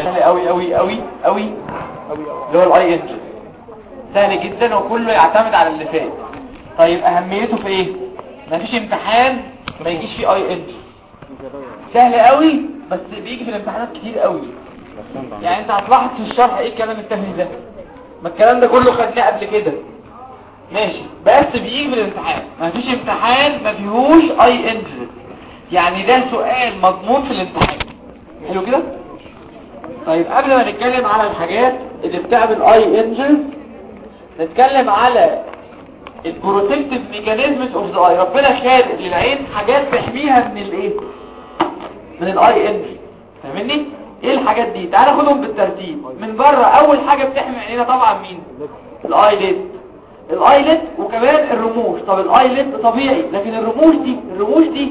سهل قوي قوي قوي قوي اللي هو الاي انجن سهل جدا وكله يعتمد على اللي فات طيب اهميته في ايه مفيش امتحان ما يجيش فيه اي انجن سهل قوي بس بيجي في الامتحانات كتير قوي يعني انت هتلاحظ في الشرح ايه الكلام التافه ده ما الكلام ده كله خدناه قبل كده ماشي بس بيجي في الامتحان مفيش امتحان ما فيهوش اي انجن يعني ده سؤال مضمون في الامتحان حلو كده طيب قبل ما نتكلم على الحاجات اللي بتعمل اي انجن نتكلم على البروتكتيف ميكانيزمز اوف ذا اي ربنا خالق للعين حاجات تحميها من الايه من الاي انجن فاهمني ايه الحاجات دي تعال ناخدهم بالترتيب من بره اول حاجه بتحمي عينينا طبعا مين الايليد الايليد وكمان الرموش طب الايليد طبيعي لكن الرموش دي الرموش دي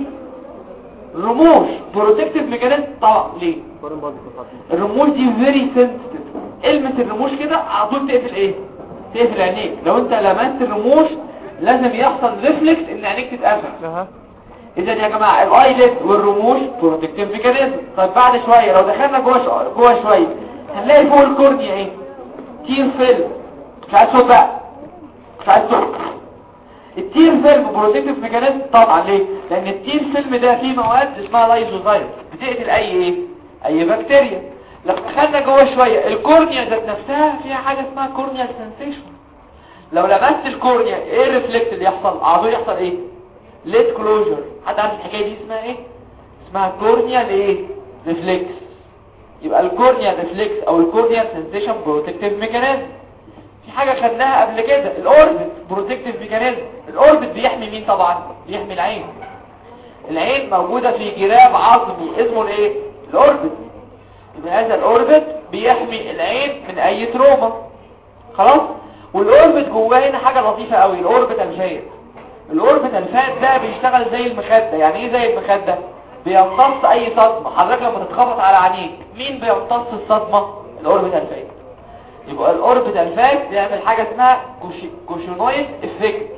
رموش بروتكتيف ميكانيزم طبعا ليه الرموش دي فيري سنسيتيف المس الرموش كده على طول تقفل ايه تقفل عينيك لو انت لمست الرموش لازم يحصل ريفلكس ان عينيك تتقفل اذا يا جماعه الايليد والرموش بروتكتيف ميكانيزم طيب بعد شويه لو دخلنا جوه شو... جوه شويه هنلاقي فوق الكورنيا ايه تير فيلم مش عايز صوت بقى مش عايز صوت التير فيلم بروتكتيف ميكانيزم طبعا ليه لان التير فيلم ده فيه مواد اسمها لايزوزايم بتقتل اي ايه اي بكتيريا لو دخلنا جوه شويه الكورنيا ذات نفسها فيها حاجه اسمها كورنيال سنسيشن لو لمست الكورنيا ايه الريفلكس اللي يحصل على طول يحصل ايه ليد كلوجر حد عارف الحكايه دي اسمها ايه اسمها كورنيال ايه ريفلكس يبقى الكورنيال ريفلكس او الكورنيال سنسيشن بروتكتيف ميكانيزم في حاجه خدناها قبل كده الاوربت بروتكتيف ميكانيزم الاوربت بيحمي مين طبعا بيحمي العين العين موجوده في جراب عظمي اسمه الايه الاوربت يبقى هذا الاوربت بيحمي العين من اي تروما خلاص والاوربت جواه هنا حاجه لطيفه قوي الاوربت الفات الاوربت الفات ده بيشتغل زي المخده يعني ايه زي المخده بيمتص اي صدمه حضرتك لما تتخبط على عينيك مين بيمتص الصدمه الاوربت الفات يبقى الاوربت الفات بيعمل حاجه اسمها كوشونويد افكت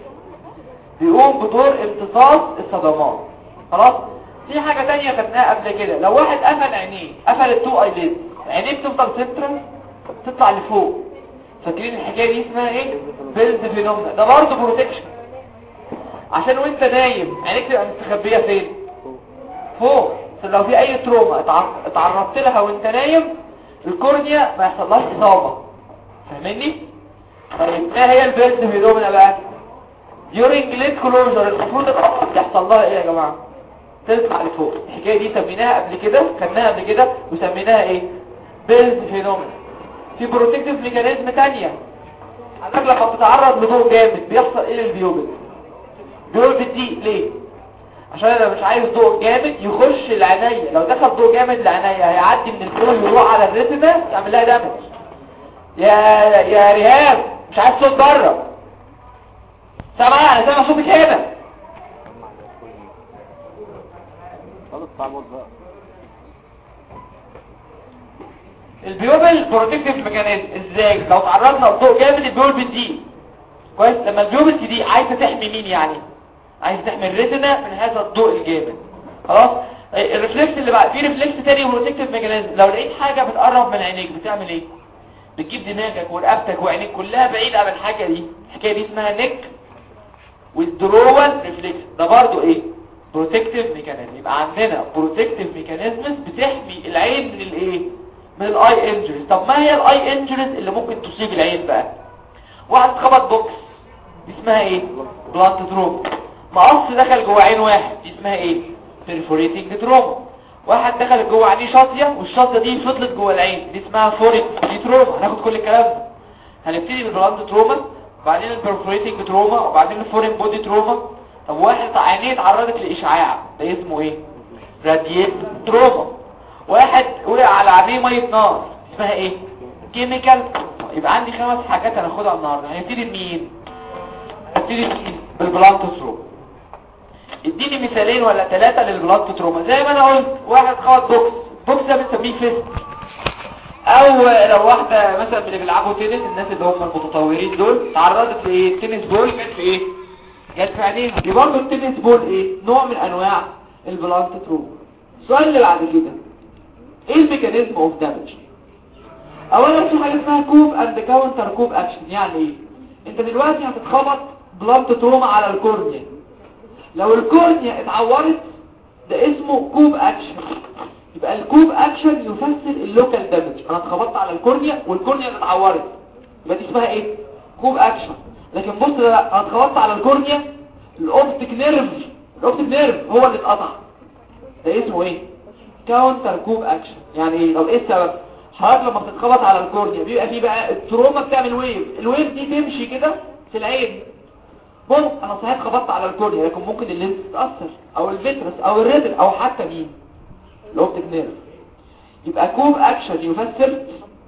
بيقوم بدور امتصاص الصدمات خلاص في حاجة تانية خدناها قبل كده لو واحد قفل عينيه قفل التو ايليد عينيه بتفضل سنترال تطلع لفوق فاكرين الحكاية دي اسمها ايه بيلز فينومنا ده برضه بروتكشن عشان وانت نايم عينيك تبقى مستخبية فين فوق لو في اي تروما اتعرضت لها وانت نايم الكورنيا ما يحصلهاش اصابة فاهمني طيب ما هي البيلز فينومنا بقى during lid closure المفروض الأرض يحصل لها ايه يا جماعة تطلع لفوق الحكاية دي سميناها قبل كده خدناها قبل كده وسميناها ايه بيلز فينومين في بروتكتيف ميكانيزم تانية حضرتك لما بتتعرض لضوء جامد بيحصل ايه للبيوبل بيوبل دي ليه عشان انا مش عايز ضوء جامد يخش العناية لو دخل ضوء جامد لعناية هيعدي من الفلو يروح على الريتنا يعمل لها دامج يا يا ريهام مش عايز صوت بره سامع انا سامع صوتك هنا البيوبل بروتكتيف ميكانيزم ازاي لو تعرضنا لضوء جامد البيوبل بتزيد كويس لما البيوبل تزيد عايزه تحمي مين يعني عايزه تحمي الريتنا من هذا الضوء الجامد خلاص الريفلكس اللي بعد في ريفلكس تاني بروتكتيف ميكانيزم لو لقيت حاجه بتقرب من عينيك بتعمل ايه بتجيب دماغك ورقبتك وعينيك كلها بعيد عن الحاجه دي الحكايه دي اسمها نيك withdrawal ريفلكس ده برضو ايه بروتكتيف ميكانيزم يبقى عندنا بروتكتيف ميكانيزمز بتحمي العين من الايه من الاي انجريز طب ما هي الاي انجريز اللي ممكن تصيب العين بقى واحد خبط بوكس دي اسمها ايه بلانت تروما مقص دخل جوه عين واحد دي اسمها ايه perforating تروما واحد دخل جوه عينيه شاطيه والشاطيه دي فضلت جوه العين دي اسمها فورين دي تروما هناخد كل الكلام ده هنبتدي بالبلانت تروما وبعدين البرفوريتنج تروما وبعدين الفورين بودي تروما طب واحد عينيه اتعرضت لاشعاع ده اسمه ايه راديات تروما واحد وقع على عينيه ميه نار اسمها ايه كيميكال يبقى عندي خمس حاجات هناخدها النهارده هنبتدي بمين هنبتدي بمين بالبلانت تروما اديني مثالين ولا ثلاثه للبلانت تروما زي ما انا قلت واحد خبط بوكس بوكس ده بنسميه فيست او لو واحدة مثلا من اللي بيلعبوا تنس الناس اللي هم المتطورين دول تعرضت لايه تنس بول جت في ايه جت في عينيها دي برضه التنس بول ايه نوع من انواع البلانت تروما السؤال اللي بعد كده ايه الميكانيزم اوف دامج اولا في حاجه اسمها كوب اند كاونتر كوب اكشن يعني ايه انت دلوقتي هتتخبط بلانت تروما على الكورنيا لو الكورنيا اتعورت ده اسمه كوب اكشن يبقى الكوب اكشن يفسر اللوكال دامج انا اتخبطت على الكورنيا والكورنيا اتعورت يبقى دي اسمها ايه كوب اكشن لكن بص ده لا انا اتخبطت على الكورنيا الاوبتيك نيرف الاوبتيك نيرف هو اللي اتقطع ده اسمه ايه كاونتر كوب اكشن يعني ايه طب ايه السبب حضرتك لما بتتخبط على الكورنيا بيبقى فيه بقى التروما بتعمل ويف الويف دي تمشي كده في العين بص انا صحيح خبطت على الكورنيا لكن ممكن اللينس تتاثر او الفيترس او الريتن او حتى مين الاوبتيك نيرف يبقى كوب اكشن يفسر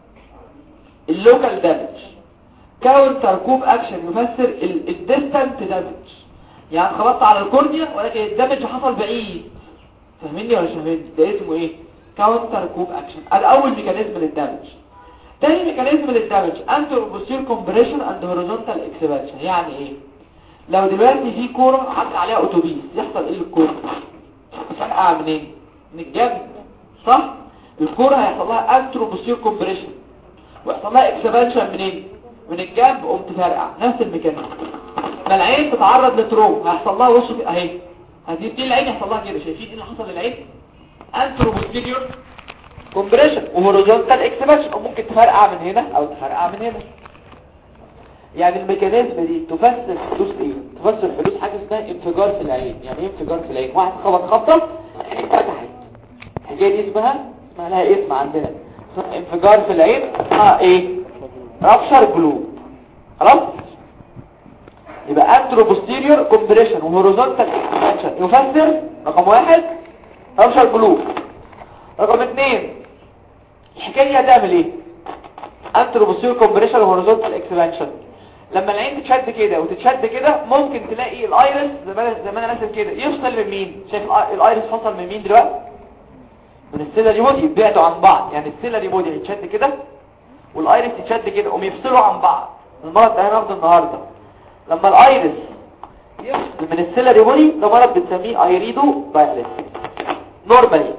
اللوكال دامج كاونتر كوب اكشن يفسر الديستانت دامج يعني خبطت على الكورنيا ولكن الدامج حصل بعيد فاهميني ولا مش فاهميني ده اسمه ايه كاونتر كوب اكشن ده اول ميكانيزم للدامج تاني ميكانيزم للدامج انتر بوستير كومبريشن اند هوريزونتال اكسبانشن يعني ايه لو دلوقتي في كوره عدى عليها اتوبيس يحصل ايه للكوره فرقع منين من الجنب صح الكوره هيحصل لها انترو بوستير كومبريشن ويحصل لها اكسبانشن منين من الجنب قمت فرقع نفس الميكانيزم ما العين تتعرض لتروم هيحصل لها وش اهي هذه دي العين يحصل لها كده شايفين ايه اللي حصل للعين انترو بوستيريور كومبريشن وهوريزونتال اكسبانشن وممكن تفرقع من هنا او تفرقع من هنا يعني الميكانيزم دي تفسر حدوث ايه تفسر حدوث حاجه اسمها انفجار في العين يعني ايه انفجار في العين واحد خبط خبطه العين فتحت الحكايه دي اسمها اسمها لها اسم عندنا اسمها انفجار في العين اه ايه رابشر جلوب خلاص يبقى انترو بوستيريور كومبريشن وهوريزونتال اكسبانشن يفسر رقم واحد رابشر جلوب رقم اثنين الحكايه دي هتعمل ايه انترو بوستيريور كومبريشن وهوريزونتال اكسبانشن لما العين تتشد كده وتتشد كده ممكن تلاقي الايرس زي ما زي ما انا راسم كده يفصل من مين شايف الآ- الايرس فصل من مين دلوقتي من السيلري بودي يبعدوا عن بعض يعني السيلري بودي يتشد كده والايرس يتشد كده وهم يفصلوا عن بعض المرض ده هناخده النهارده لما الايرس يفصل من السيلري بودي ده مرض بنسميه ايريدو بايلس نورمالي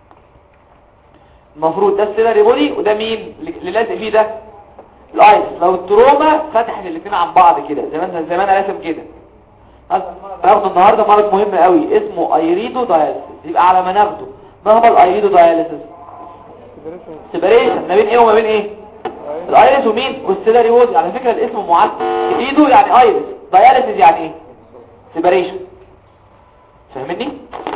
المفروض ده السيلري بودي وده مين اللي لازق فيه ده الايرس لو التروما فتحت الاثنين عن بعض كده زي ما انا زي ما انا راسم كده هناخده النهارده مرض مهم قوي اسمه ايريدو داياليسيس يبقى على ما ناخده ما هو الايريدو داياليسيس سيبريشن ما بين ايه وما بين ايه الايرس ومين والسيلاري وودي على فكرة الاسم معد ايدو يعني ايرس داياليسيس يعني ايه سيبريشن فاهمني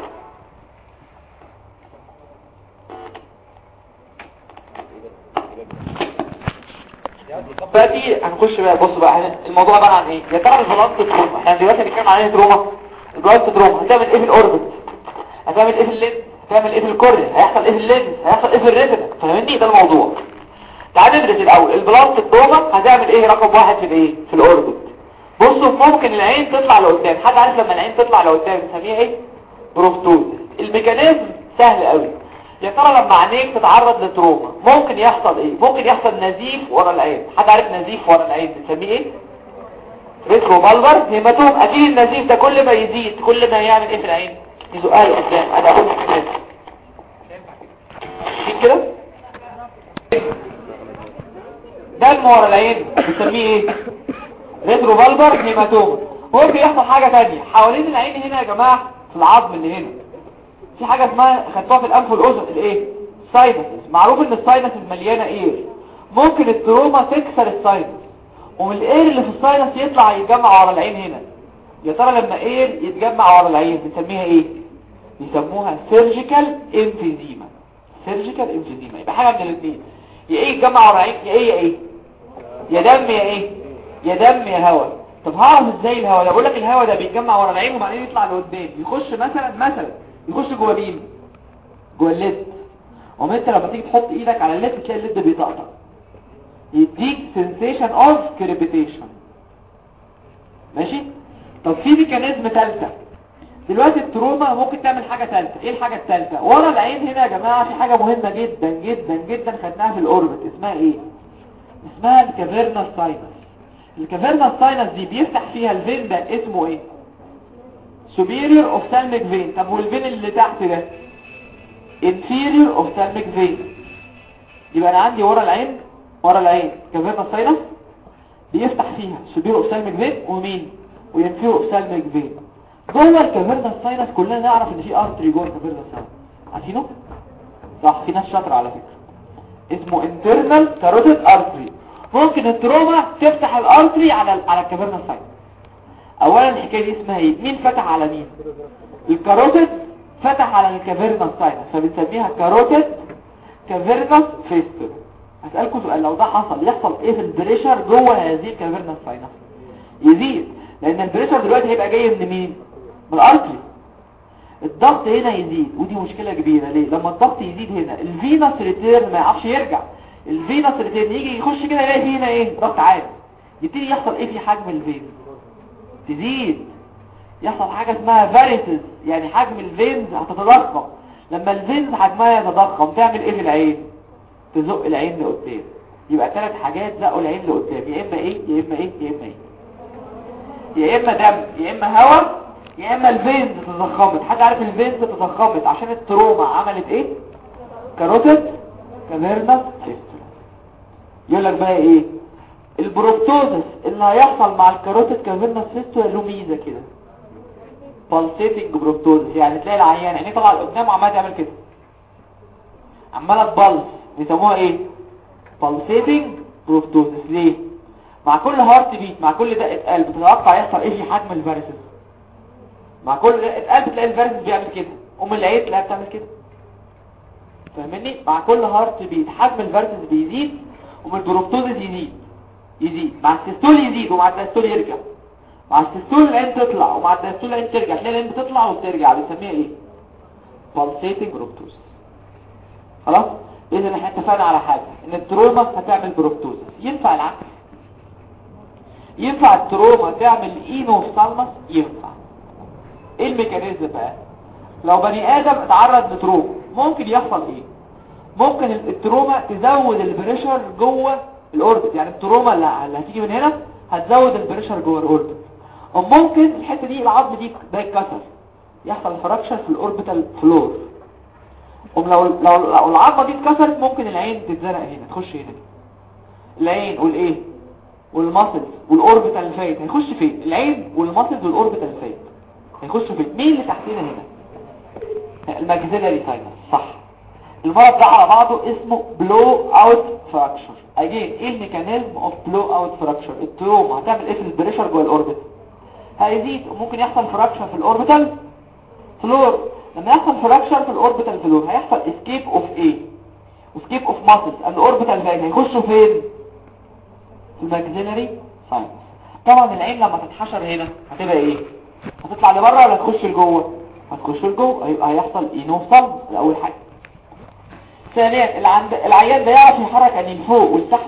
دلوقتي هنخش بقى بص بقى هن- الموضوع عباره عن ايه يا ترى الفلانت تروما احنا دلوقتي هنتكلم عن ايه تروما الفلانت تروما هتعمل ايه في الاوربت هتعمل ايه في اللينز هتعمل ايه في الكورنيا هيحصل ايه في اللينز هيحصل ايه في الريتنا فاهمني ده الموضوع تعال ندرس الاول البلانت تروما هتعمل ايه رقم واحد في الايه في الاوربت بصوا ممكن العين تطلع لقدام حد عارف لما العين تطلع لقدام نسميها ايه بروفتوز الميكانيزم سهل قوي يا ترى لما عينيك تتعرض لتروما ممكن يحصل ايه ممكن يحصل نزيف ورا العين حد عارف نزيف ورا العين بنسميه ايه ريترو بالبر هيماتوم اكيد النزيف ده كل ما يزيد كل ما يعمل ايه في العين يزقها لقدام انا اقول لك كده دم ورا العين بنسميه ايه ريترو بالبر هيماتوم ممكن يحصل حاجه ثانيه حوالين العين هنا يا جماعه في العظم اللي هنا في حاجة اسمها خدتوها في الأنف والأذن الايه ساينسز معروف ان الساينسز مليانة اير ممكن التروما تكسر الساينس ومن الاير اللي في الساينس يطلع يتجمع ورا العين هنا يا ترى لما اير يتجمع ورا العين بنسميها ايه بيسموها سيرجيكال امفيزيما سيرجيكال امفيزيما يبقى حاجة من الاثنين يا ايه يتجمع ورا العين يا ايه يا ايه يا دم يا ايه يا دم يا هواء طب هعرف ازاي الهواء ده بقول لك الهواء ده بيتجمع ورا العين وبعدين يطلع لقدام يخش مثلا مثلا يخش جوه مين جوه الليد وما انت لما تيجي تحط ايدك على الليد تلاقي الليد بيطقطق يديك sensation of crepitation ماشي طب في ميكانيزم ثالثه دلوقتي التروما ممكن تعمل حاجه ثالثه ايه الحاجه الثالثه ورا العين هنا يا جماعه في حاجه مهمه جدا جدا جدا خدناها في الاوربت اسمها ايه اسمها الكافيرنا ساينس الكافيرنا ساينس دي بيفتح فيها الفين ده اسمه ايه superior ophthalmic vein طب والفين اللي تحت ده inferior ophthalmic vein يبقى انا عندي ورا العين ورا العين كافيرنا ساينس بيفتح فيها سوبيرو اوفسالميك فين ومين وينفيرو اوفسالميك فين جوه الكافيرنا ساينس كلنا نعرف ان في ارتري جوه الكافيرنا ساينس عارفينه صح في ناس شاطره على فكره اسمه internal carotid artery ممكن التروما تفتح الارتري على على الكافيرنا ساينس اولا الحكايه دي اسمها ايه مين فتح على مين الكاروتيد فتح على الكافيرنا ساينس فبنسميها كاروتيد كافيرنس فيستر هسألكم سؤال لو ده حصل يحصل ايه في البريشر جوه هذه الكافيرنس ساينس يزيد لان البريشر دلوقتي هيبقى جاي من مين من الارتري الضغط هنا يزيد ودي مشكلة كبيرة ليه لما الضغط يزيد هنا الفينس ريتيرن ما يعرفش يرجع الفينس ريتيرن يجي يخش كده يلاقي فيه هنا ايه ضغط عالي يبتدي يحصل ايه في حجم الفين تزيد يحصل حاجة اسمها فاريسز يعني حجم الفينز هتتضخم لما الفينز حجمها يتضخم تعمل ايه في العين تزق العين لقدام يبقى ثلاث حاجات زقوا العين لقدام يا اما ايه يا اما ايه يا اما ايه يا اما دم يا اما هواء يا اما الفينز تضخمت حد عارف الفينز تضخمت عشان التروما عملت ايه كاروتيد كافيرنس فيستولا يقول لك بقى ايه البروبتوزس اللي هيحصل مع الكاروتيد كافيرنس فيستولا له ميزه كده بالسيتنج بروبتوزس يعني تلاقي العيان عينيه طالعه لقدام وعماله تعمل كده عماله تبلس بيسموها ايه بالسيتنج بروبتوزس ليه مع كل هارت بيت مع كل دقه قلب تتوقع يحصل ايه في حجم الفيروسز مع كل دقه قلب تلاقي الفيروس بيعمل كده ام العين تلاقيها بتعمل كده فاهمني مع كل هارت بيت حجم الفيروسز بيزيد ومن البروبتوزس يزيد يزيد مع السيستول يزيد ومع الدايستول يرجع مع السيستول العين تطلع ومع الدايستول العين ترجع تلاقي العين بتطلع وبترجع بنسميها ايه pulsating بروبتوزس خلاص اذا احنا اتفقنا على حاجه ان التروما هتعمل بروبتوزس ينفع العكس ينفع التروما تعمل اينوفثالمس ينفع ايه الميكانيزم بقى لو بني ادم اتعرض لتروما ممكن يحصل ايه ممكن التروما تزود البريشر جوه الاوربت يعني التروما اللي هتيجي من هنا هتزود البريشر جوه الاوربت او ممكن الحته دي العظم دي ده يتكسر يحصل فراكشر في الاوربيتال فلور لو لو لو العظمه دي اتكسرت ممكن العين تتزرق هنا تخش هنا العين والايه والماسلز والاوربيتال فايت هيخش فين العين والماسلز والاوربيتال فايت هيخش فين مين اللي تحتنا هنا الماكسيلاري ساينس صح المرض ده على بعضه اسمه بلو اوت فراكشر اجين ايه الميكانيزم اوف بلو اوت فراكشر التروما هتعمل ايه في البريشر جوه الاوربت هيزيد وممكن يحصل فراكشر في الاوربيتال فلور لما يحصل فراكشر في الاوربيتال فلور هيحصل اسكيب اوف ايه اسكيب اوف ماسلز اند اوربيتال فاين هيخشوا فين في الماكسيلاري ساينس طبعا العين لما تتحشر هنا هتبقى ايه هتطلع لبره ولا تخش لجوه هتخش لجوه هيبقى هيحصل اينوفصل اول حاجه ثانيا العند... العيان ده يعرف يحرك عينيه لفوق ولتحت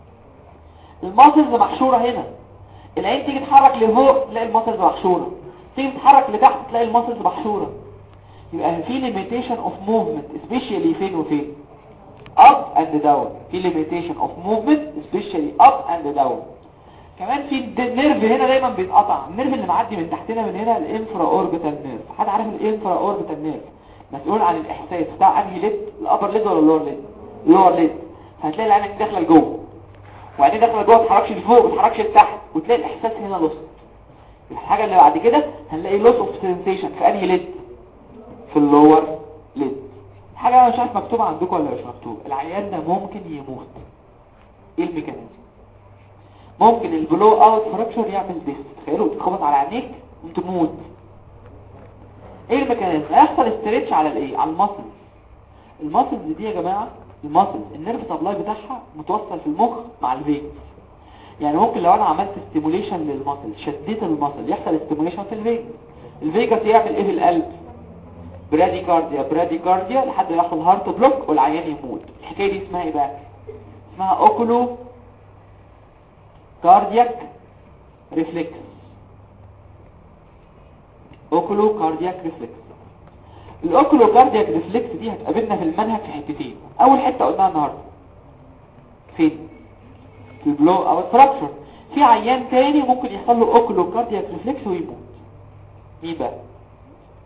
الماسلز محشوره هنا العين تيجي تتحرك لفوق تلاقي الماسلز محشوره تيجي تتحرك لتحت تلاقي الماسلز محشوره يبقى في limitation of movement especially فين وفين up and down في limitation of movement especially up and down كمان في النيرف هنا دايما بيتقطع النيرف اللي معدي من تحتنا من هنا الانفرا اوربيتال نيرف حد عارف الانفرا اوربيتال نيرف مسؤول عن الاحساس بتاع انهي ليد الابر ليد ولا اللور ليد اللور ليد هتلاقي العينك داخله لجوه وبعدين داخله جوه ما تتحركش لفوق ما تتحركش لتحت وتلاقي الاحساس هنا لوس الحاجه اللي بعد كده هنلاقي لوس اوف سنسيشن في انهي ليد في اللور ليد حاجه انا مش عارف مكتوبه عندكم ولا مش مكتوب العيان ده ممكن يموت ايه الميكانيزم ممكن البلو اوت فراكشر يعمل ديس تخيلوا تخبط على عينيك وتموت ايه الميكانيزم هيحصل استريتش على الايه على الماسل الماسلز دي يا جماعه الماسل النيرف سبلاي بتاعها متوصل في المخ مع الفيجاس يعني ممكن لو انا عملت ستيموليشن للماسل شديت الماسل يحصل ستيموليشن في الفيجاس الفيجاس يعمل ايه في القلب براديكارديا براديكارديا لحد ما يحصل هارت بلوك والعيان يموت الحكايه دي اسمها ايه بقى اسمها اوكولو كاردياك ريفلكس اوكولو كاردياك ريفلكس الاوكولو كاردياك ريفلكس دي هتقابلنا في المنهج في حتتين اول حته قلناها النهارده فين في البلو او الفراكشر في عيان تاني ممكن يحصل له اوكولو كاردياك ريفلكس ويموت مين بقى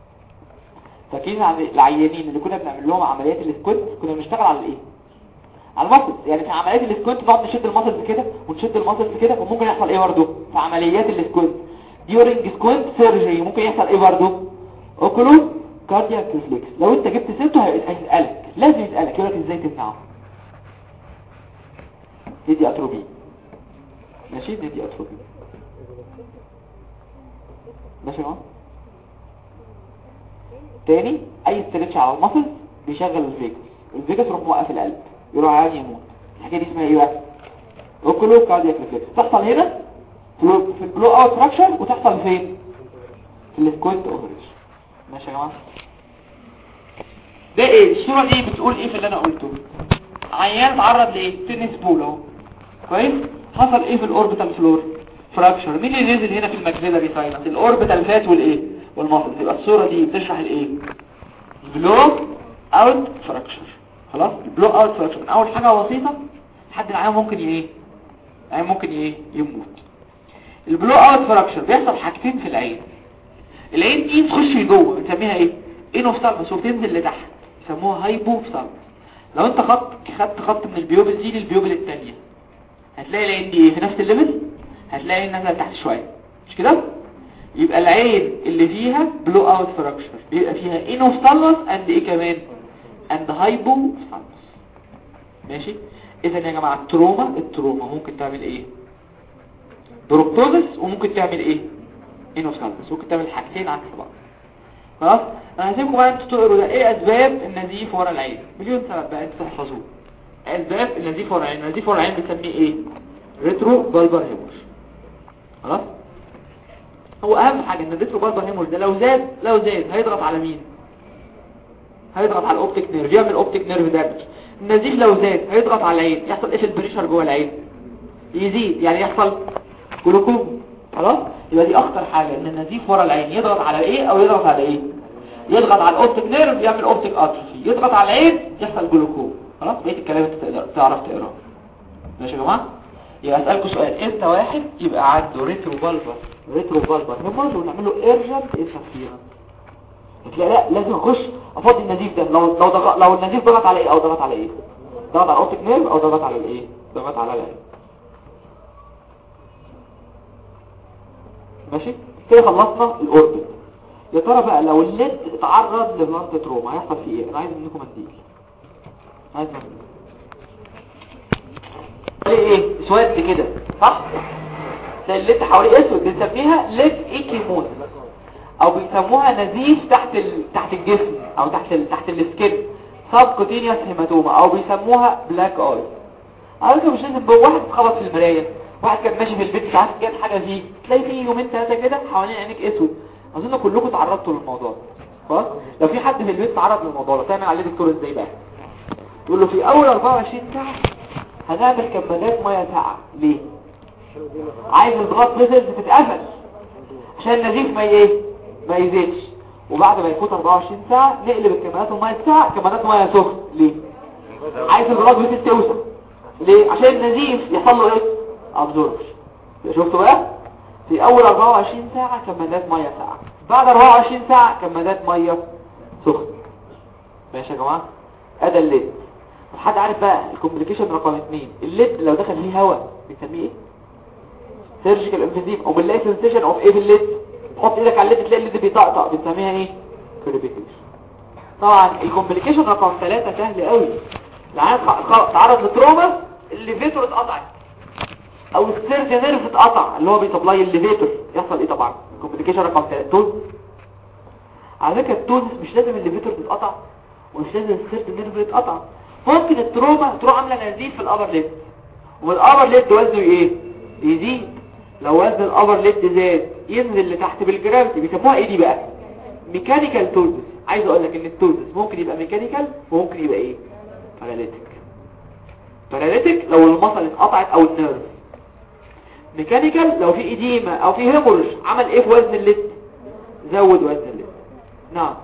فاكرين عن العيانين اللي كنا بنعمل لهم عمليات السكوت كنا بنشتغل على ايه على المصل يعني في عمليات السكوينت نقعد نشد المصل كده ونشد المصل كده وممكن يحصل ايه برضه في عمليات السكوينت during سكوينت سيرجري ممكن يحصل ايه برضه اوكلو كاردياك ريفلكس لو انت جبت سيرته هيسالك لازم يسالك يقول لك ازاي تمنعه دي اتروبي ماشي دي اتروبي ماشي يا جماعه تاني اي استرتش على المصل بيشغل الفيجاس الفيجاس يروح موقف القلب يروح عادي يموت الحكايه دي اسمها ايه بقى اوكلو كاردياك ريفلكس تحصل هنا في البلو اوت فراكشر وتحصل فين في السكوينت اوفريش ماشي يا جماعه ده ايه الصوره دي بتقول ايه في اللي انا قلته عيان اتعرض لايه تنس بول اهو كويس حصل ايه في الاوربيتال فلور فراكشر مين اللي نزل هنا في الماكسيلاري ساينس الاوربيتال فات والايه والمصل يبقى الصوره دي بتشرح الايه بلو اوت فراكشر خلاص البلو اوت فراكشر من اول حاجه بسيطه لحد العيان ممكن ايه العيان ممكن ايه يموت البلو اوت فراكشر بيحصل حاجتين في العين العين دي تخش لجوه بنسميها ايه انوفتالمس وتنزل لتحت يسموها هايبوفتالمس لو انت خط خدت خط من البيوبل دي للبيوبل الثانيه هتلاقي العين دي ايه في نفس الليفل هتلاقي العين نازله تحت شويه مش كده يبقى العين اللي فيها بلو اوت فراكشر بيبقى فيها انوفتالمس اند ايه كمان اند هايبوفتالمس ماشي اذا يا جماعه التروما التروما ممكن تعمل ايه بروكتوزس وممكن تعمل ايه انوفتالمس ممكن تعمل حاجتين عكس بعض خلاص انا هسيبكم بقى انتوا تقروا ده ايه اسباب النزيف ورا العين مليون سبب بقى انتوا تحفظوه اسباب النزيف ورا العين النزيف ورا العين بنسميه ايه ريترو بالبر هيمور خلاص هو اهم حاجه ان الريترو بالبر هيمور ده لو زاد لو زاد هيضغط على مين هيضغط على الاوبتيك نيرف يعمل اوبتيك نيرف دامج النزيف لو زاد هيضغط على العين يحصل ايه في البريشر جوه العين يزيد يعني يحصل جلوكوم خلاص يبقى دي اخطر حاجة ان النزيف ورا العين يضغط على ايه او يضغط على ايه يضغط على الاوبتيك نيرف يعمل اوبتيك اتروفي يضغط على العين يحصل جلوكوم خلاص بقيه الكلام انت تقدر تعرف تقراه ماشي يا جماعه يبقى اسالكم سؤال امتى واحد يبقى عنده ريترو بالبر ريترو بالبر هيمورج ونعمل له ايرجنت انترفيرنس تلاقي لا لازم اخش افضي النزيف ده لو لو ضغط لو النزيف ضغط على ايه او ضغط على ايه ضغط على الاوبتيك نيرف او ضغط على الايه ضغط على العين ماشي كده خلصنا الاوربت يا ترى بقى لو الليد اتعرض لبلانت تروما هيحصل فيه ايه انا عايز منكم منديل عايز منديل ايه اسود كده صح زي الليد حواليه اسود بنسميها ليد ايكيموز او بيسموها نزيف تحت ال... تحت الجسم او تحت ال... تحت السكين سبكوتينيوس هيماتوما او بيسموها بلاك اي على فكره مش لازم واحد اتخبط في المرايه واحد كان ماشي في البيت ساعات كان حاجه فيه تلاقي فيه يومين ثلاثه كده حوالين عينيك اسود اظن كلكم تعرضتوا للموضوع خلاص لو في حد في البيت تعرض للموضوع ده تعمل عليه دكتور ازاي بقى تقول له في اول 24 ساعه هنعمل كمادات ميه ساقعه ليه عايز الضغط فيزلز تتقفل عشان النزيف ما ايه ما يزيدش وبعد ما يفوت 24 ساعه نقلب الكمادات الميه الساقعه كمادات ميه سخن ليه عايز الضغط فيزلز توسع ليه عشان النزيف يحصل له ايه ابزوربش شفتوا بقى في اول 24 ساعة كمادات مية ساعة بعد 24 ساعة كمادات مية سخنة ماشي يا جماعة ادى الليد حد عارف بقى الكومبليكيشن رقم 2 الليد لو دخل فيه هواء بنسميه ايه سيرجيكال امفيزيم او بنلاقي سنسيشن اوف ايه في الليد تحط ايدك على الليد تلاقي الليد بيطقطق بنسميها ايه كريبيتيشن طبعا الكومبليكيشن رقم 3 سهل قوي العيان تعرض لتروما الليفيتور اتقطعت او السيرج نيرف اتقطع اللي هو بيسبلاي الليفيتور يحصل ايه طبعا كومبليكيشن رقم 3 توز على فكره التوز مش لازم الليفيتور تتقطع ومش لازم السيرج نيرف يتقطع ممكن التروما تروح عامله نزيف في الابر ليد والابر ليد وزنه ايه يزيد لو وزن الابر ليد زاد ينزل لتحت بالجرافيتي بيسموها ايه دي بقى ميكانيكال توزس عايز اقول لك ان التوزس ممكن يبقى ميكانيكال وممكن يبقى ايه باراليتيك باراليتيك لو المصل اتقطعت او النيرف ميكانيكال لو في اديمة او في هيمورج عمل ايه في وزن الليد زود وزن الليد نعم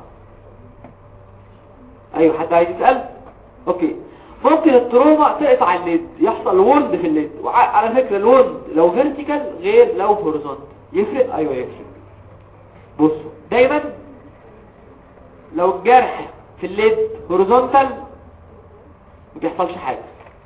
ايوه حد عايز يسأل اوكي ممكن التروما تقطع الليد يحصل وند في الليد وعلى فكرة الوند لو فيرتيكال غير لو هوريزونتال يفرق ايوه يفرق بصوا دايما لو الجرح في الليد هوريزونتال ما بيحصلش حاجة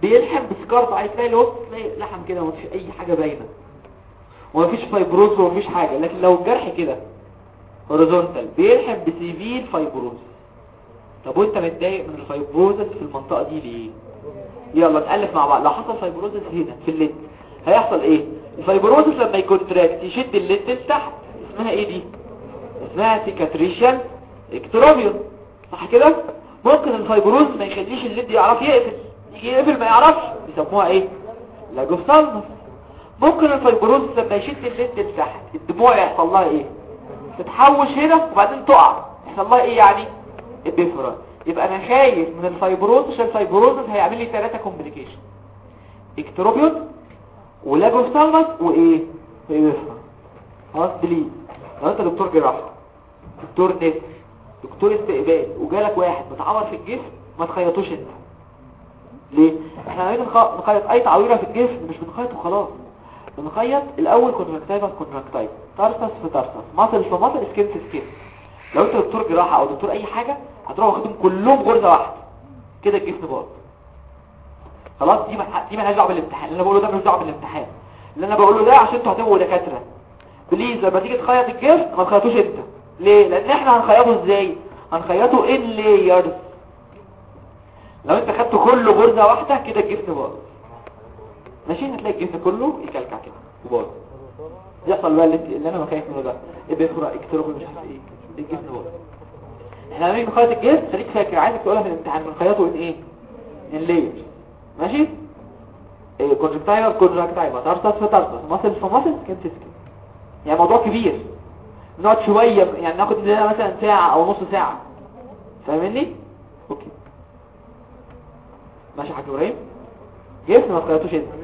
بيلحم بسكارت عايز تلاقي الوسط تلاقي لحم كده ومفيش اي حاجه باينه ومفيش فايبروز ومفيش حاجه لكن لو الجرح كده هوريزونتال بيلحم بسيفير فايبروز طب وانت متضايق من الفايبروزس في المنطقه دي ليه يلا نألف مع بعض لو حصل فايبروزس هنا في الليد هيحصل ايه الفايبروزس لما يكونتراكت يشد الليد لتحت اسمها ايه دي اسمها سيكاتريشن اكتروبيون صح كده ممكن الفايبروز ما يخليش الليد يعرف يقفل يجي يقفل ما يعرفش يسموها ايه لاجوفثالمس ممكن الفايبروز لما يشد الليد لتحت الدموع يحصل لها ايه تتحوش هنا وبعدين تقع يحصل لها ايه يعني البيفرا يبقى انا خايف من الفايبروز عشان الفايبروز هيعمل لي ثلاثه كومبليكيشن اكتروبيون ولاجوفثالمس وايه بيفرا خلاص بليز لو انت دكتور جراحه دكتور نت دكتور استقبال وجالك واحد متعور في الجسم ما تخيطوش انت ليه احنا عايزين نخيط اي تعويره في الجسم مش بنخيط وخلاص بنخيط الاول كونتراكتايفا كونتراكتايفا تارسس في تارسس ماسل في ماسل سكين في سكين لو انت دكتور جراحه او دكتور اي حاجه هتروح واخدهم كلهم غرزه واحده كده الجسم باظ خلاص دي ما دي مالهاش دعوه بالامتحان اللي انا بقوله ده ملوش دعوه بالامتحان اللي انا بقوله ده عشان انتوا هتبقوا دكاتره بليز لما تيجي تخيط الجسم ما تخيطوش انت ليه لان احنا هنخيطه ازاي هنخيطه ان لايرز لو انت خدته كله غرزه واحده كده الجسم باظ ماشي هتلاقي الجسم كله يكلكع كده وباظ يحصل بقى اللي, اللي انا خايف منه ده ابيفرا اكتروب مش عارف ايه الجسم باظ احنا لما نيجي نخيط الجسم خليك فاكر عايزك تقولها في الامتحان بنخيطه ان ايه ان لايرز ماشي إيه كونجكتايفا كونجكتايفا تارسس في تارسس ماسل في ماسل سكين في سكين يعني موضوع كبير نقعد شوية يعني ناخد لنا مثلا ساعة او نص ساعة فاهمني اوكي ماشي يا حاج ابراهيم جسم ما تخيطوش انت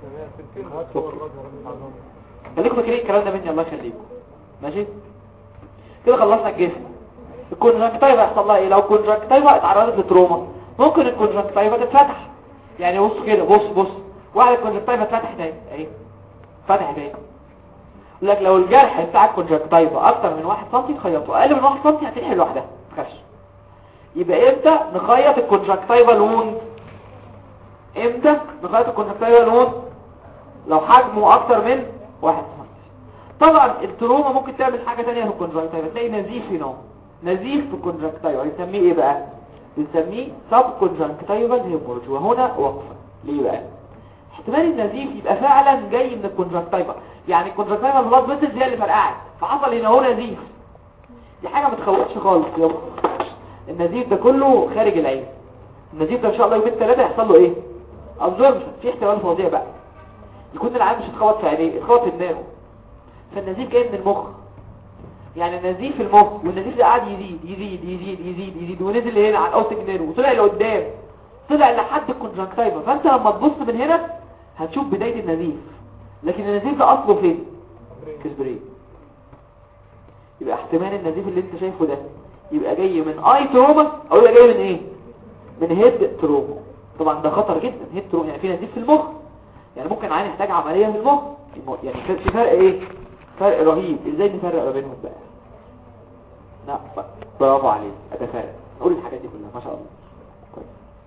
خليكم فاكرين الكلام ده مني الله يخليكم ماشي كده خلصنا الجسم الكونجكتيفا يحصل لها ايه لو الكونجكتيفا اتعرضت لتروما ممكن الكونجكتيفا تتفتح يعني بص كده بص بص واحد الكونجكتيفا اتفتح تاني اهي فتح تاني يقول لك لو الجرح بتاع الكونجكتيفا اكتر من 1 سم تخيطه اقل من 1 سم هتلحق لوحدها ما تخافش يبقى امتى نخيط الكونجكتيفا الوند امتى نخيط الكونجكتيفا الوند لو حجمه اكتر من 1 سم طبعا التروما ممكن تعمل حاجه ثانيه في الكونجكتيفا تلاقي نزيف هنا نزيف في الكونجكتيفا نسميه ايه بقى بنسميه سب كونجكتيفال هيمورج وهنا وقفه ليه بقى احتمال النزيف يبقى فعلا جاي من الكونجكتيفا يعني الكونجكتيفا البلاد فيسلز هي اللي فرقعت فحصل هنا هو نزيف دي حاجه ما تخوفش خالص يلا النزيف ده كله خارج العين النزيف ده ان شاء الله يومين ثلاثه يحصل له ايه ابزوربشن في احتمال فظيع بقى يكون العين مش اتخبط في عينيه اتخبط في دماغه فالنزيف جاي من المخ يعني النزيف في المخ والنزيف ده قاعد يزيد يزيد يزيد يزيد يزيد ونزل هنا على الاوتيك نيرو وطلع لقدام طلع لحد الكونجكتيفا فانت لما تبص من هنا هتشوف بدايه النزيف لكن النزيف ده اصله فين في البرين يبقى احتمال النزيف اللي انت شايفه ده يبقى جاي من اي تروما او يبقى جاي من ايه من هيد تروما طبعا ده خطر جدا هيد تروما يعني في نزيف في المخ يعني ممكن عين يحتاج عمليه في المخ يعني في فرق ايه فرق رهيب ازاي نفرق ما بينهم بقى لا برافو عليك ده فرق قول الحاجات دي كلها ما شاء الله كويس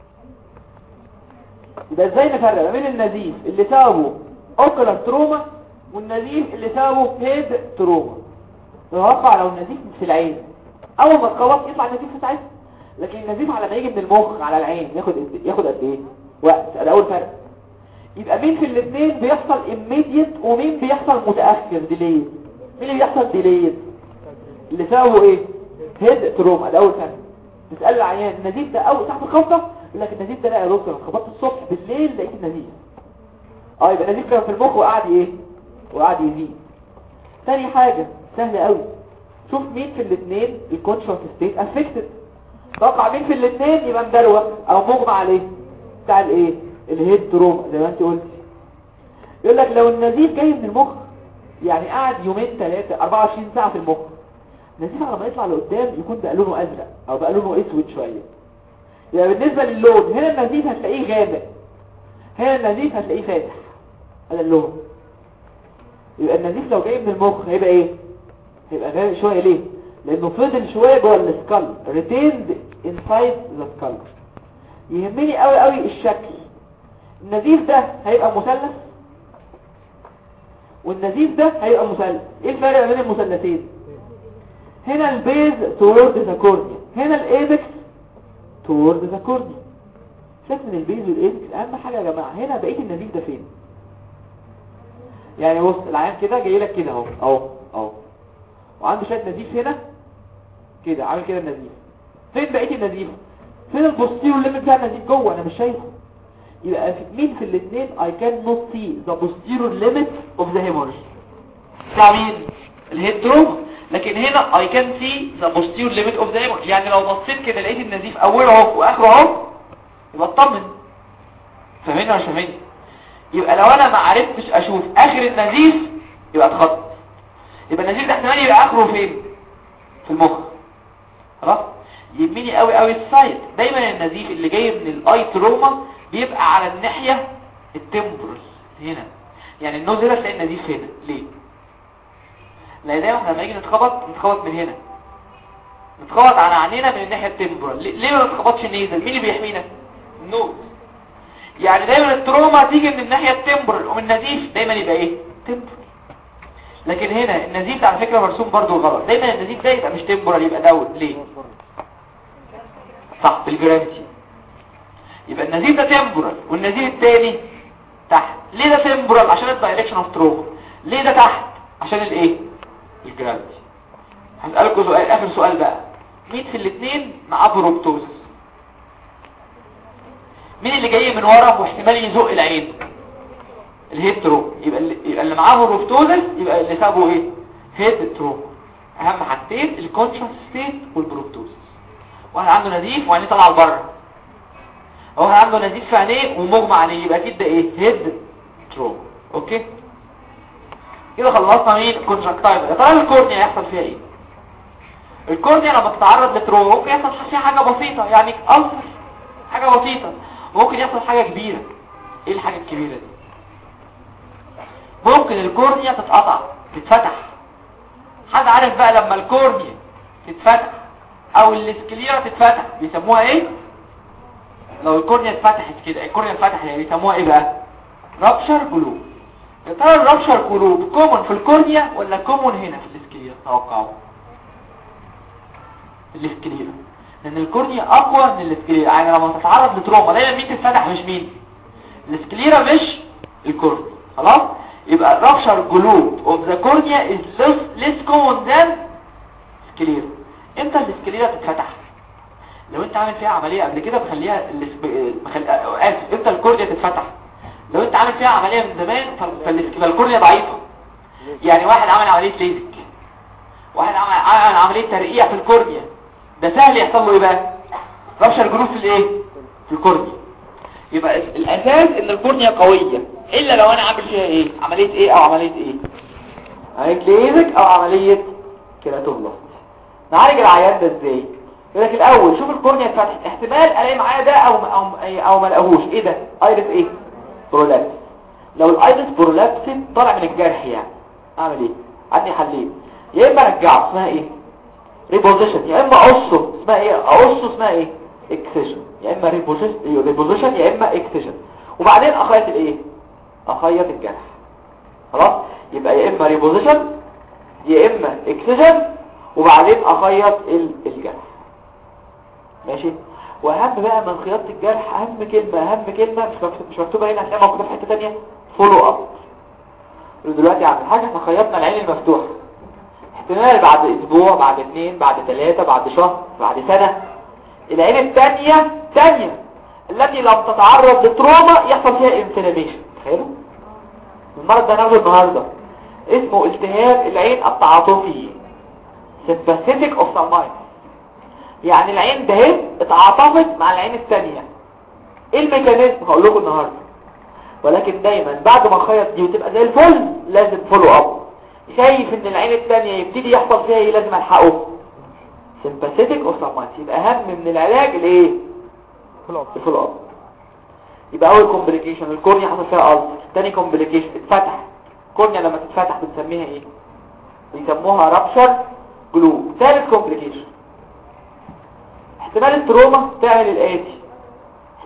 يبقى ازاي نفرق ما بين النزيف اللي سببه اوكلر تروما والنزيف اللي سببه هيد تروما نتوقع لو النزيف في العين اول ما تخلص يطلع النزيف في ساعتها لكن النزيف على ما يجي من المخ على العين ياخد ياخد قد ايه وقت ده اول فرق يبقى مين في الاثنين بيحصل immediate ومين بيحصل متاخر ديلي مين اللي بيحصل ديلي اللي سببه ايه هيد تروما ده اول فرق تسال العيان النزيف ده اول تحت الخبطه يقول لك النزيف ده لا يا دكتور خبطت الصبح بالليل لقيت النزيف اه يبقى النزيف كان في المخ وقعد ايه وقعد يزيد ثاني حاجه سهله قوي شوف مين في الاثنين الكونشس ستيت افكتد توقع مين في الاثنين يبقى مدلوق او مغمى عليه بتاع الايه الهيد تروما زي ما انت قلت يقول لك لو النزيف جاي من المخ يعني قعد يومين ثلاثة 24 ساعة في المخ النزيف على ما يطلع لقدام يكون بقى لونه ازرق او بقى لونه اسود شوية يعني بالنسبة للون هنا النزيف هتلاقيه غامق هنا النزيف هتلاقيه فاتح هذا اللون يبقى النزيف لو جاي من المخ هيبقى ايه هيبقى غامق شوية ليه لانه فضل شوية جوه السكال retained inside the skull يهمني قوي قوي الشكل النزيف ده هيبقى مثلث والنزيف ده هيبقى مثلث ايه الفرق بين المثلثين هنا البيز تورد ذا كورنيا هنا الايبكس تورد ذا كورنيا شايف من البيز والايبكس اهم حاجه يا جماعه هنا بقيه النزيف ده فين يعني بص العيان كده جاي لك كده اهو اهو اهو وعنده شويه نزيف هنا كده عامل كده النزيف فين بقيه النزيف فين البوستيرو اللي بتاع النزيف جوه انا مش شايفه يبقى في مين في الاثنين I cannot see the posterior limit of the hemorrhage بتاع مين الهيد دروب لكن هنا I can see the posterior limit of the hemorrhage يعني لو بصيت كده لقيت النزيف اوله اهو واخره اهو يبقى اطمن فاهمين ولا مش فاهمين يبقى لو انا ما عرفتش اشوف اخر النزيف يبقى اتخط يبقى النزيف ده احتمال يبقى اخره فين في المخ خلاص يهمني قوي قوي السايت دايما النزيف اللي جاي من الاي تروما بيبقى على الناحية التمبرال هنا يعني النوز هنا تلاقي النزيف هنا ليه لان دايما احنا لما نيجي نتخبط نتخبط من هنا نتخبط على عينينا من الناحية التمبرال ليه ليه ما نتخبطش النيزل مين اللي بيحمينا النوز يعني دايما التروما تيجي من الناحية التمبرال ومن النزيف دايما يبقى ايه تمبرال لكن هنا النزيف على فكرة مرسوم برضو غلط دايما النزيف ده يبقى مش تمبرال يبقى داون ليه صح بالجرانتي يبقى النزيف ده تمبرال والنزيف الثاني تحت ليه ده تمبرال عشان الدايركشن اوف تروما ليه ده تحت عشان الايه الجرافيتي هسألكم سؤال اخر سؤال بقى مين في الاثنين معاه بروبتوز مين اللي جاي من ورا واحتمال يزق العين الهيترو يبقى اللي, يبقى اللي معاه بروبتوزس يبقى اللي سابه ايه هيترو اهم حاجتين الكونشس ستيت والبروبتوزس واحد عنده نزيف وعينيه طالعه لبره هو عنده نزيف في عينيه ومغمى عليه يبقى اكيد ده ايه هيد تروما اوكي كده خلصنا مين كونجكتايفا يا ترى الكورنيا هيحصل فيها ايه الكورنيا لما تتعرض لتروما ممكن يحصل فيها حاجه بسيطه يعني ألسر حاجه بسيطه ممكن يحصل حاجه كبيره ايه الحاجه الكبيره دي ممكن الكورنيا تتقطع تتفتح حد عارف بقى لما الكورنيا تتفتح او الاسكليرا تتفتح بيسموها ايه لو الكورنيا اتفتحت كده الكورنيا اتفتحت يعني بيسموها ايه بقى رابشر قلوب يا ترى الرابشر قلوب كومن في الكورنيا ولا كومن هنا في الاسكليرا توقعوا الاسكليرا لان الكورنيا اقوى من الاسكليرا يعني لما تتعرض لتروما دايما مين تتفتح مش مين الاسكليرا مش الكورنيا خلاص يبقى الرابشر قلوب of the cornea is less, less common than سكليرا امتى الاسكليرا تتفتح لو انت عامل فيها عملية قبل كده بخليها الاسب... بخل... اسف امتى الكورنيا تتفتح لو انت عامل فيها عملية من زمان فالكورنيا ضعيفة يعني واحد عمل عملية ليزك واحد عمل, عمل عملية ترقيع في الكورنيا ده سهل يحصل له ايه بقى ربشر جروف في الايه في الكورنيا يبقى الاساس ان الكورنيا قوية الا لو انا عامل فيها ايه عملية ايه او عملية ايه عملية ليزك او عملية كيراتوبلاست نعالج العيان ده ازاي يقول لك الاول شوف الكورنيا اتفتحت احتمال الاقي معايا ده او او او ما الاقوش ايه ده ايرس ايه برولابس لو الايرس برولابس طالع من الجرح يعني اعمل ايه عندي حلين يا اما ارجعه اسمها ايه ريبوزيشن يا اما اقصه اسمها ايه اقصه اسمها ايه اكسيشن يا اما ريبوزيشن يا اما اكسيشن وبعدين اخيط الايه اخيط الجرح خلاص يبقى يا اما ريبوزيشن يا اما اكسيشن وبعدين اخيط الجرح ماشي واهم بقى من خياطه الجرح اهم كلمه اهم كلمه مش مكتوبه مش مكتوبه هنا هتلاقيها موجوده في حته ثانيه فولو اب دلوقتي عم حاجه احنا خيطنا العين المفتوحه احتمال بعد اسبوع بعد اثنين بعد ثلاثة بعد شهر بعد سنة العين الثانية ثانية التي لم تتعرض لتروما يحصل فيها انفلاميشن تخيلوا المرض ده ناخده النهاردة اسمه التهاب العين التعاطفي sympathetic ophthalmitis يعني العين ده اهي اتعاطفت مع العين الثانية ايه الميكانيزم هقول لكم النهاردة ولكن دايما بعد ما خيط دي وتبقى زي الفل لازم فولو اب شايف ان العين الثانية يبتدي يحصل فيها ايه لازم الحقه sympathetic ophthalmitis يبقى اهم من العلاج الايه الفولو اب يبقى اول كومبليكيشن الكورنيا حصل فيها ألسر تاني كومبليكيشن اتفتح الكورنيا لما تتفتح بنسميها ايه بيسموها رابشر جلو ثالث كومبليكيشن احتمال التروما تعمل الآتي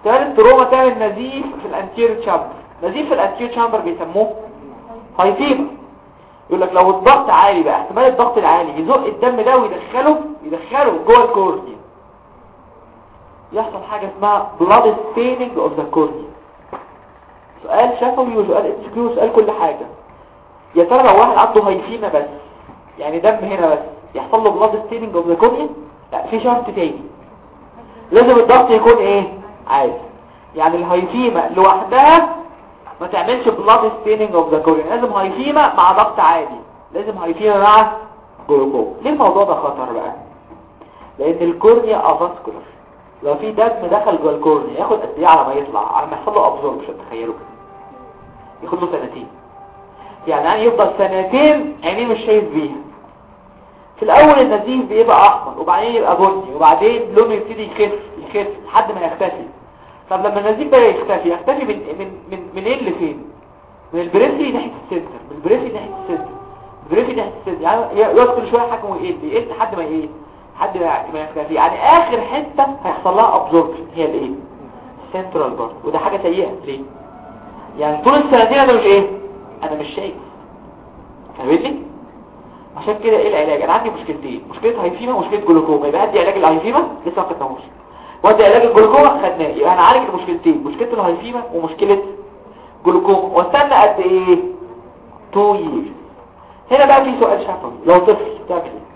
احتمال التروما تعمل نزيف في الانتيريور تشامبر نزيف في الانتيريور تشامبر بيسموه هايفيما يقول لك لو الضغط عالي بقى احتمال الضغط العالي يزق الدم ده ويدخله يدخله جوه الكورنيا يحصل حاجة اسمها blood staining of the cornea سؤال شفوي وسؤال انسكيو وسؤال كل حاجة يا ترى لو واحد عنده هايفيما بس يعني دم هنا بس يحصل له blood staining of the cornea لا في شرط تاني لازم الضغط يكون ايه عالي يعني الهايفيما لوحدها ما تعملش blood staining of the cornea لازم هايفيما مع ضغط عالي لازم هايفيما مع جلوكوز ليه الموضوع ده خطر بقى لان الكورنيا افاسكولار لو في دم دخل جوه الكورنيا ياخد قد ايه على ما يطلع على ما يحصل له ابزوربشن تخيلوا كده ياخد له سنتين يعني يعني يفضل سنتين عينيه مش شايف بيها في الاول النزيف بيبقى احمر وبعدين يبقى بني وبعدين لونه يبتدي يخف يخف لحد ما يختفي طب لما النزيف بقى يختفي يختفي من من من منين لفين من البريفري ناحيه السنتر من البريفري ناحيه السنتر البريفري ناحيه السنتر يعني يقعد كل شويه حجمه يقل يقل لحد ما ايه لحد ما يختفي يعني اخر حته هيحصل لها ابزوربشن هي الايه السنترال بارت وده حاجه سيئه ليه يعني طول السنتين انا مش ايه انا مش شايف فاهمني عشان كده ايه العلاج انا عندي مشكلتين مشكله هايفيما ومشكله جلوكوما يبقى ادي علاج الهايفيما لسه ما خدناهوش وادي علاج الجلوكوما خدناه يبقى انا عالج المشكلتين مشكله الهايفيما ومشكله جلوكوما واستنى قد ايه 2 years هنا بقى في سؤال شفوي لو طفل تعمل ايه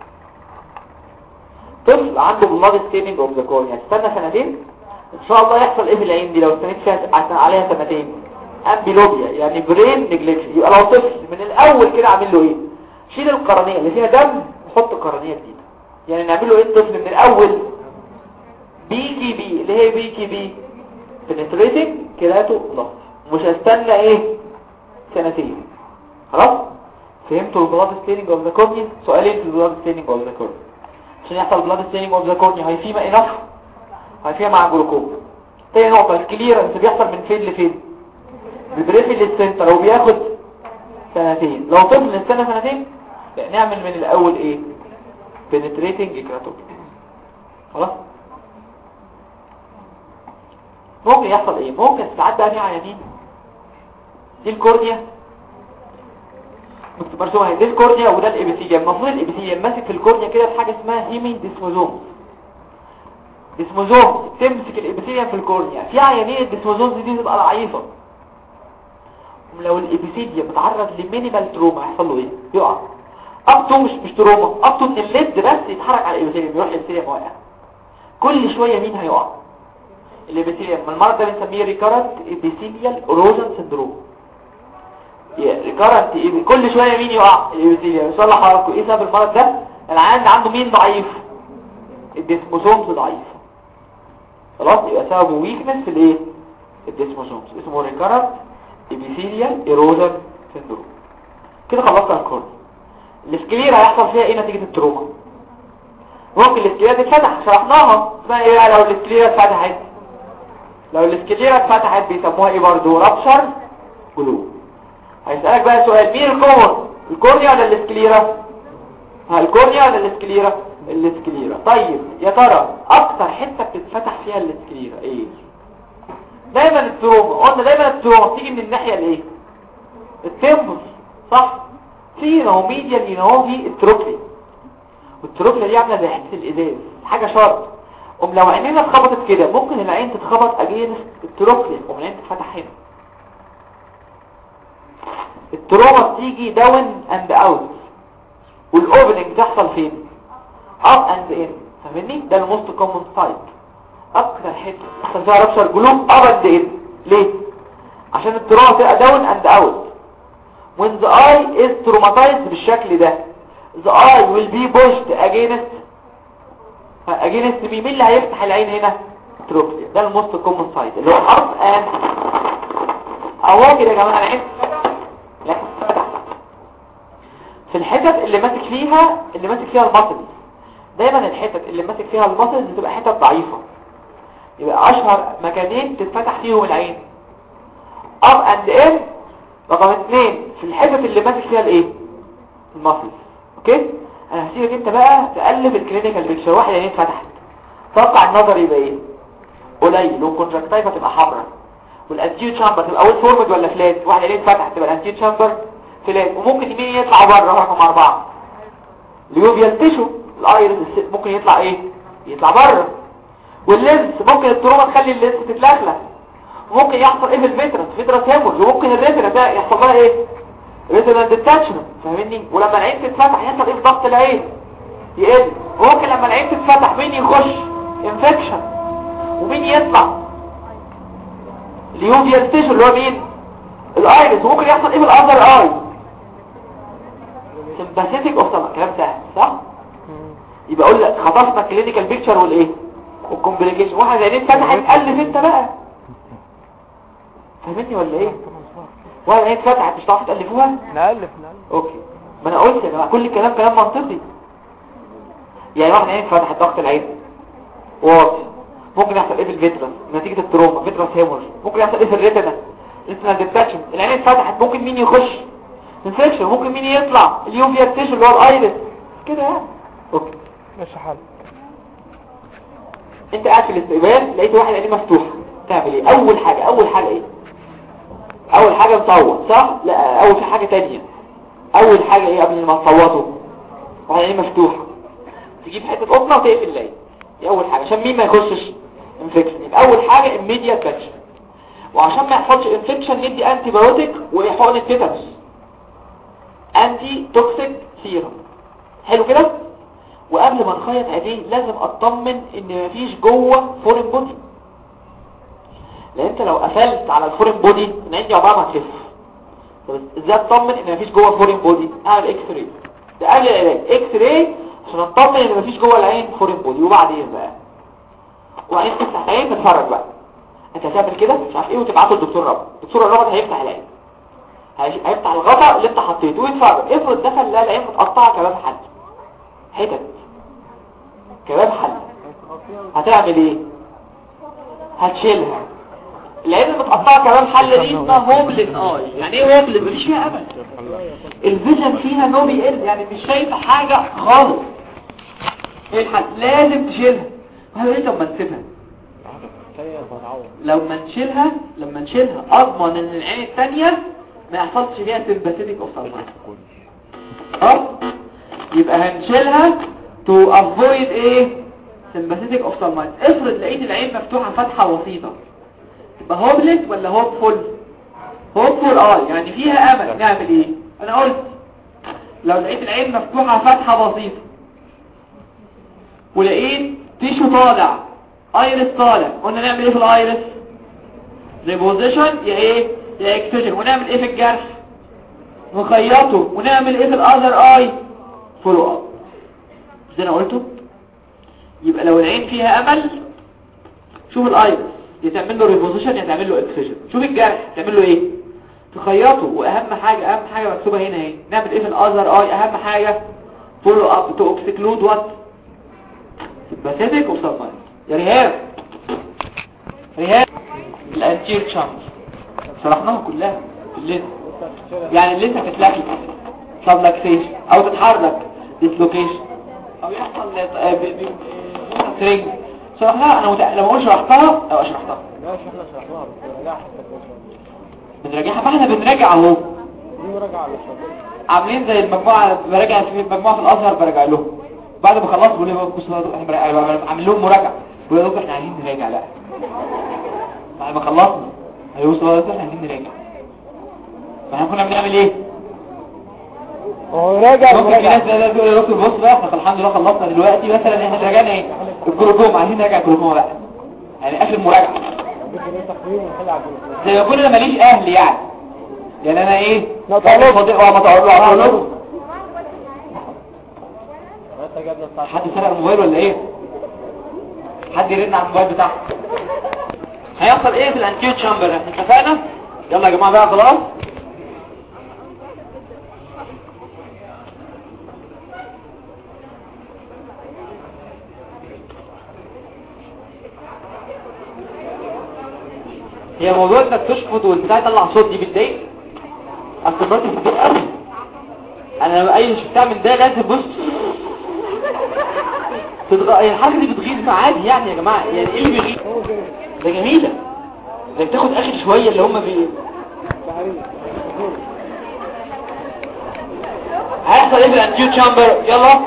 طفل عنده بلاد ستيننج اوف ذا كورنيا استنى سنتين ان شاء الله يحصل ايه في العين دي لو استنيت فيها عشان عليها سنتين امبيلوبيا يعني برين نيجليكشن يبقى لو طفل من الاول كده عامل له ايه شيل القرنيه اللي فيها دم وحط قرنيه جديده يعني نعمل له ايه الطفل من الاول بي كي بي اللي هي بي كي بي بنتريتنج كيراتو ضغط مش هستنى ايه سنتين خلاص فهمتوا البلاد ستيننج اوف ذا كورنيا سؤالين في البلاد ستيننج اوف ذا كورنيا عشان يحصل بلاد ستيننج اوف ذا كورنيا هيفيما انف هيفيما مع جلوكوما تاني نقطه الكليرنس بيحصل من فين لفين بالبريفي للسنتر وبياخد سنتين لو طفل السنه سنتين نعمل من الاول ايه بنتريتنج كراتوب خلاص ممكن يحصل ايه ممكن ساعات بقى في عيانين دي الكورنيا مرسومه اهي دي الكورنيا وده الابيثيليوم المفروض الابيثيليوم ماسك في الكورنيا كده في حاجه اسمها هيمين ديسموزوم ديسموزوم تمسك الابيثيليوم في الكورنيا في عيانين الديسموزوم دي بتبقى ضعيفه لو الابيثيليوم اتعرض لمينيمال تروما هيحصل له ايه يقع ابتو مش مش تروما ابتو ان الليد بس يتحرك على الابيثيليوم يروح الابيثيليوم واقع كل شويه مين هيقع الابيثيليوم المرض ده بنسميه ريكارنت ابيثيليال اروجن سندروم ريكارنت كل شويه مين يقع الابيثيليوم يصلح حركته ايه سبب المرض ده العيان ده عنده مين ضعيف الديسموسومز ضعيف خلاص يبقى سببه ويكنس في الايه الديسموسومز اسمه ريكارنت ابيثيليال ايروجن سندروم كده خلصنا الكورن الاسكليرا هيحصل فيها ايه نتيجه التروما ممكن الاسكليرا تتفتح شرحناها اسمها ايه بقى لو الاسكليرا اتفتحت لو الاسكليرا اتفتحت بيسموها ايه برضه رابشر جلو هيسألك بقى سؤال مين الكور الكورنيا ولا الاسكليرا ها الكورنيا ولا الاسكليرا الاسكليرا طيب يا ترى اكتر حته بتتفتح فيها الاسكليرا ايه دايما التروما قلنا دايما التروما بتيجي من الناحيه الايه التمبر صح في هنا هو ميديال هنا هو في التروكلي والتروكلي دي عامله زي حته الازاز حاجه شرط ام لو عينينا اتخبطت كده ممكن العين تتخبط اجينست التروكلي ام العين تتفتح هنا التروما بتيجي داون اند اوت والاوبننج تحصل فين اب اند ان فاهمني ده الموست كومن سايت اكتر حته تحصل فيها رابشر جلوب اب اند ان ليه عشان التروما تبقى داون اند اوت when the eye is traumatized بالشكل ده the eye will be pushed against against مين مين اللي هيفتح العين هنا تروكليا ده الموست كومن سايت اللي هو اب اند اهو كده يا جماعه العين لا فتح في الحتت اللي ماسك فيها اللي ماسك فيها المصل دايما الحتت اللي ماسك فيها المصل بتبقى حتت ضعيفة يبقى اشهر مكانين تتفتح فيهم العين اب اند ان رقم اثنين في الحتت اللي ماسك فيها الايه المصل اوكي انا هسيبك انت بقى تقلب الكلينيكال بيكتشر واحد عينين فتحت توقع النظر يبقى ايه قليل والكونجكتيفا تبقى حمراء والانتيو تشامبر تبقى اول فورمد ولا فلات واحده ليه فتح تبقى الانتيو تشامبر فلات وممكن يمين يطلع بره رقم أربعة اليوفيال تيشو الايرس ممكن يطلع ايه يطلع بره واللينس ممكن التروما تخلي اللينس تتلخلخ وممكن يحصل ايه في الفيترس فيترس هيمورج وممكن الريتنا ده يحصل لها ايه ريتنال ديتاتشمنت فاهمني ولما العين تتفتح يحصل ايه في ضغط العين يقل وممكن لما العين تتفتح مين يخش انفكشن ومين يطلع اليوفيال تيشو اللي هو مين الايرس وممكن يحصل ايه في الاذر اي سمباثيتك اوف كلام سهل صح يبقى اقول لك خطفنا الكلينيكال بيكتشر والايه والكومبليكيشن واحد زي دي اتفتحت الف انت بقى فاهمني ولا ايه واحد عين اتفتحت مش هتعرفوا تالفوها نألف نألف اوكي ما انا قلت يا جماعه كل الكلام كلام منطقي يعني واحد عين فتحت ضغط العين واطي ممكن يحصل ايه في الفيترس نتيجه التروما فيترس هيمورج ممكن يحصل ايه في الريتنا ريتنا ديتاتشن العين اتفتحت ممكن مين يخش انفكشن ممكن مين يطلع اليوفيا تيشو اللي هو الايرس كده يعني اوكي ماشي حل انت قاعد في الاستقبال لقيت واحد عينيه مفتوحه تعمل ايه اول حاجه اول حاجه ايه اول حاجه نصوت صح لا اول في حاجه تانية اول حاجه ايه قبل ما تصوتوا واحد عينيه مفتوحه تجيب حته قطنه وتقفل العين دي اول حاجه عشان مين ما يخشش انفكشن يبقى اول حاجه immediate كاتش وعشان ما يحصلش انفكشن ندي انتي بايوتيك وحقن التيتانوس انتي توكسيك سيرم حلو كده وقبل ما نخيط عينيه لازم اطمن ان مفيش جوه فورين بودي لان انت لو قفلت على الفورين بودي العين دي عمرها ما هتخف طب ازاي اطمن ان مفيش جوه فورين بودي اعمل اكس راي ده قبل العلاج اكس راي عشان اطمن ان مفيش جوه العين فورين بودي وبعدين بقى وبعدين تفتح العين تتفرج بقى انت هتعمل كده مش عارف ايه وتبعته للدكتور رب الدكتور الرب هيفتح العين هيش- هيفتح الغطاء اللي انت حطيته ويتفرج افرض دخل لا العين متقطعه كباب حل حتت كباب حل هتعمل ايه هتشيلها العين المتقطعه كباب حل دي اسمها هوملن اي يعني ايه هوملن مفيش فيها امل الفيجن فيها نو بي ال يعني مش شايفه حاجه خالص ايه الحل لازم تشيلها وهذا ايه طب ما نسيبها لو ما نشيلها لما نشيلها اضمن ان العين الثانيه ما يحصلش فيها سمباثيتك اوف اه يبقى هنشيلها تو افويد ايه سمباثيتك اوف افرض لقيت العين مفتوحه فتحه وسيطه يبقى هوبلت ولا هوبفول هوبفول اه يعني فيها امل نعمل ايه انا قلت لو لقيت العين مفتوحه فتحه بسيطه ولقيت تيشو طالع ايرس طالع قلنا نعمل ايه في الايرس ريبوزيشن يا ايه يا اكسجن ونعمل ايه في الجرح نخيطه ونعمل ايه في الاذر اي فولو اب زي انا قلته يبقى لو العين فيها امل شوف الايرس يتعمل له ريبوزيشن يتعمل له اكسجن شوف الجرح تعمل له ايه تخيطه واهم حاجه اهم حاجه مكتوبه هنا اهي نعمل ايه في الاذر اي اهم حاجه فولو اب تو اكسكلود وات سمباثيتك وسبمايت يا ريهام ريهام الانتير تشامبر شرحناها كلها في الليل يعني اللي انت هتتلاقي سبلاكسيشن او تتحرك ديسلوكيشن او يحصل آه، ب- ب- آه، ترينج شرحناها انا متأ... لما اقول شرحتها او شرحتها لا مش احنا شرحناها بس بنراجعها حتى بنراجعها فاحنا بنراجع اهو دي مراجعة على الشباب عاملين زي المجموعة براجع في مجموعة في الازهر براجع لهم بعد ما خلصوا بيقولوا لي بصوا يا دكتور، احنا براجع- عامل لهم مراجعة بيقولوا يا دكتور احنا عايزين نراجع لا بعد ما خلصنا هيوصلوا يا دكتور احنا عايزين نراجع فاحنا كنا بنعمل ايه هو راجع ممكن في ناس بقى تقول يا دكتور بص بقى احنا الحمد لله خلصنا دلوقتي مثلا احنا راجعنا ايه الجروكوم عايزين نراجع الجروكوم بقى يعني اخر مراجعة بدي ليه تقييم ونحل على الجروب زي ما يكون انا ماليش اهل يعني يعني انا ايه لا تعالوا. فاضي اه ما تقعدوا اقعدوا انت جبنا الساعة حد سرق الموبايل ولا ايه حد يرن على الموبايل بتاعه هيحصل ايه في الانتيو تشامبر احنا اتفقنا يلا يا جماعه بقى خلاص هي موضوع انك تشفط والبتاع يطلع صوت دي بتضايق اصل مراتي بتضايق قوي انا لما اي شفتها من ده لازم بص تتغ... الحاجه دي بتغيظ معادي يعني يا جماعه يعني ايه اللي بيغيظ ده جميلة ده بتاخد اخر شوية اللي هم بي هيحصل ايه في الانتيو تشامبر يلا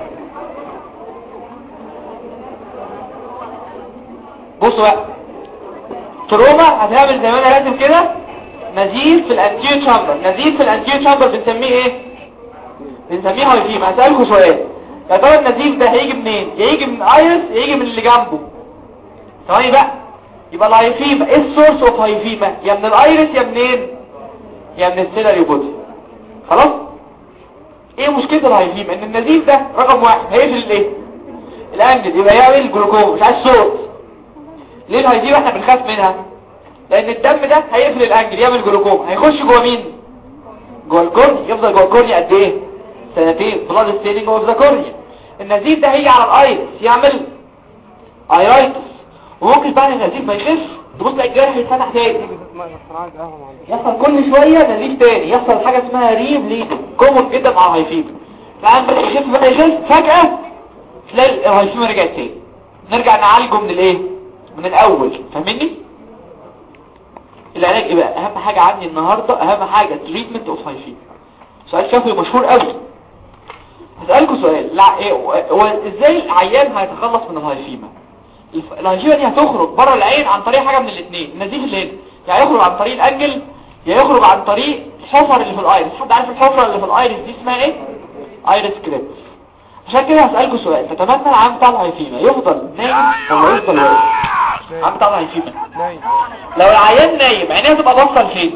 بصوا بقى تروما هتعمل زي ما انا راسم كده نزيف في الانتيو تشامبر نزيف في الانتيو تشامبر بنسميه ايه بنسميه هايفيما هسألكوا سؤال يا ترى النزيف ده هيجي منين يا يجي من ايرس يا يجي من اللي جنبه ثواني بقى يبقى الهايفيما ايه السورس اوف هايفيما يا من الايرس يا منين يا من السيلاري بودي خلاص ايه مشكلة الهايفيما ان النزيف ده رقم واحد هيقفل الايه الانجل يبقى يعمل جلوكوز مش عايز صوت ليه الهايفيما احنا بنخاف منها لان الدم ده هيقفل الانجل يعمل جلوكوز هيخش جوه مين جوه الكورني يفضل جوه الكورني قد ايه سنتين بلاد ستيلينج اوف ذا كورنيا النزيف ده هيجي على الايرس يعمل ايرايتس وممكن بعد النزيف ما يخف تبص تلاقي الجرح يتفتح تاني ما انا عايز قهوه ما عنديش يحصل كل شوية نزيف تاني يحصل حاجة اسمها ريب ليد كومن جدا مع الهايفيما فعند يخف بقى يخف فجأة تلاقي الهايفيما رجعت تاني نرجع نعالجه من الايه من الاول فاهمني العلاج ايه بقى اهم حاجة عندي النهاردة اهم حاجة تريتمنت اوف هايفيما سؤال شافي مشهور قوي هسألكوا سؤال لا إيه هو ازاي العيان هيتخلص من الهايفيما الف- الهايفيما دي هتخرج بره العين عن طريق حاجة من الاثنين النزيف اللي هنا يا يخرج عن طريق الانجل يا يخرج عن طريق الحفر اللي في الايرس حد عارف الحفرة اللي في الايرس دي اسمها ايه ايرس كريبس عشان كده هسألكوا سؤال تتمنى العام بتاع الهايفيما يفضل نايم ولا يفضل واقف العام بتاع الهايفيما نايم لو العيان نايم عينيه تبقى باصه لفين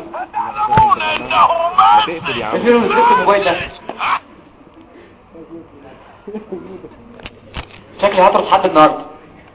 تقفل يا عم فين مسكت الموبايل ده شكلي هطرد حد النهارده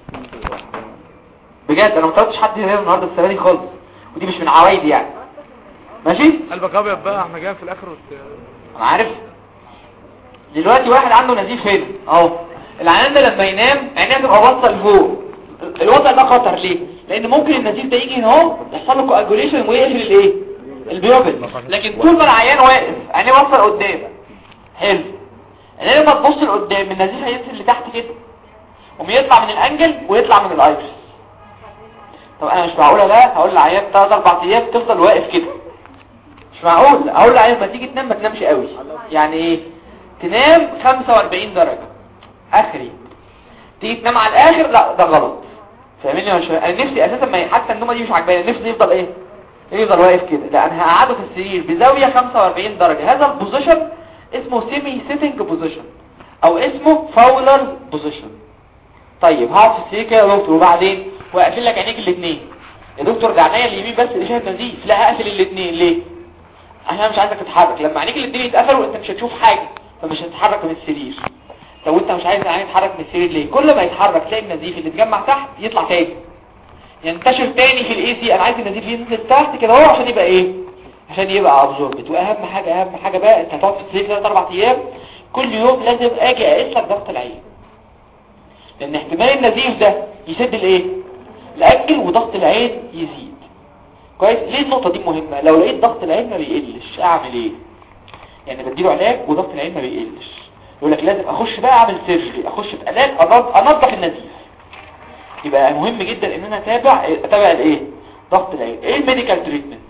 بجد انا ما طردتش حد هنا النهارده السنه دي خالص ودي مش من عوايدي يعني ماشي قلبك ابيض بقى احنا جايين في الاخر وت... انا عارف دلوقتي واحد عنده نزيف هنا اهو العيان ده لما ينام عينيه تبقى باصه لفوق الوضع ده خطر ليه لان ممكن النزيف ده يجي هنا اهو يحصل له كواجوليشن ويقفل الايه البيوبل لكن طول ما العيان واقف عينيه باصه لقدام حلو يعني لما تبص لقدام النزيف هينزل لتحت كده وما يطلع من الانجل ويطلع من الايرس طب انا مش معقوله بقى هقول للعيان 3 4 ايام تفضل واقف كده مش معقول اقول للعيان ما تيجي تنام ما تنامش قوي يعني ايه تنام 45 درجة اخري تيجي تنام على الاخر لا ده غلط فاهمني ولا مش فاهم؟ انا نفسي اساسا ما حتى النومه دي مش عجباني نفسي يفضل ايه يفضل واقف كده لا انا هقعده في السرير بزاويه 45 درجة هذا البوزيشن اسمه سيمي سيتنج بوزيشن او اسمه فاولر بوزيشن طيب هقعد في السرير كده يا دكتور وبعدين واقفل لك عينيك الاثنين يا دكتور ده عينيا اليمين بس اللي شايف نزيف لا هقفل الاثنين ليه عشان انا مش عايزك تتحرك لما عينيك الاثنين يتقفلوا انت مش هتشوف حاجه فمش هتتحرك من السرير طب انت مش عايز العين يتحرك من السرير ليه كل ما يتحرك تلاقي النزيف اللي اتجمع تحت يطلع تاني ينتشر تاني في الاي سي انا عايز النزيف ينزل تحت كده اهو عشان يبقى ايه عشان يبقى ابزوربت واهم حاجه اهم حاجه بقى انت هتقعد في السرير ثلاث اربع ايام كل يوم لازم اجي اقيس لك ضغط العين لان احتمال النزيف ده يسد الايه الاجل وضغط العين يزيد كويس ليه النقطه دي مهمه لو لقيت ضغط العين ما بيقلش اعمل ايه يعني بديله علاج وضغط العين ما بيقلش يقول لك لازم اخش بقى اعمل سيرجري اخش في علاج أنض- انضف النزيف يبقى مهم جدا ان انا اتابع اتابع الايه ضغط العين ايه الميديكال تريتمنت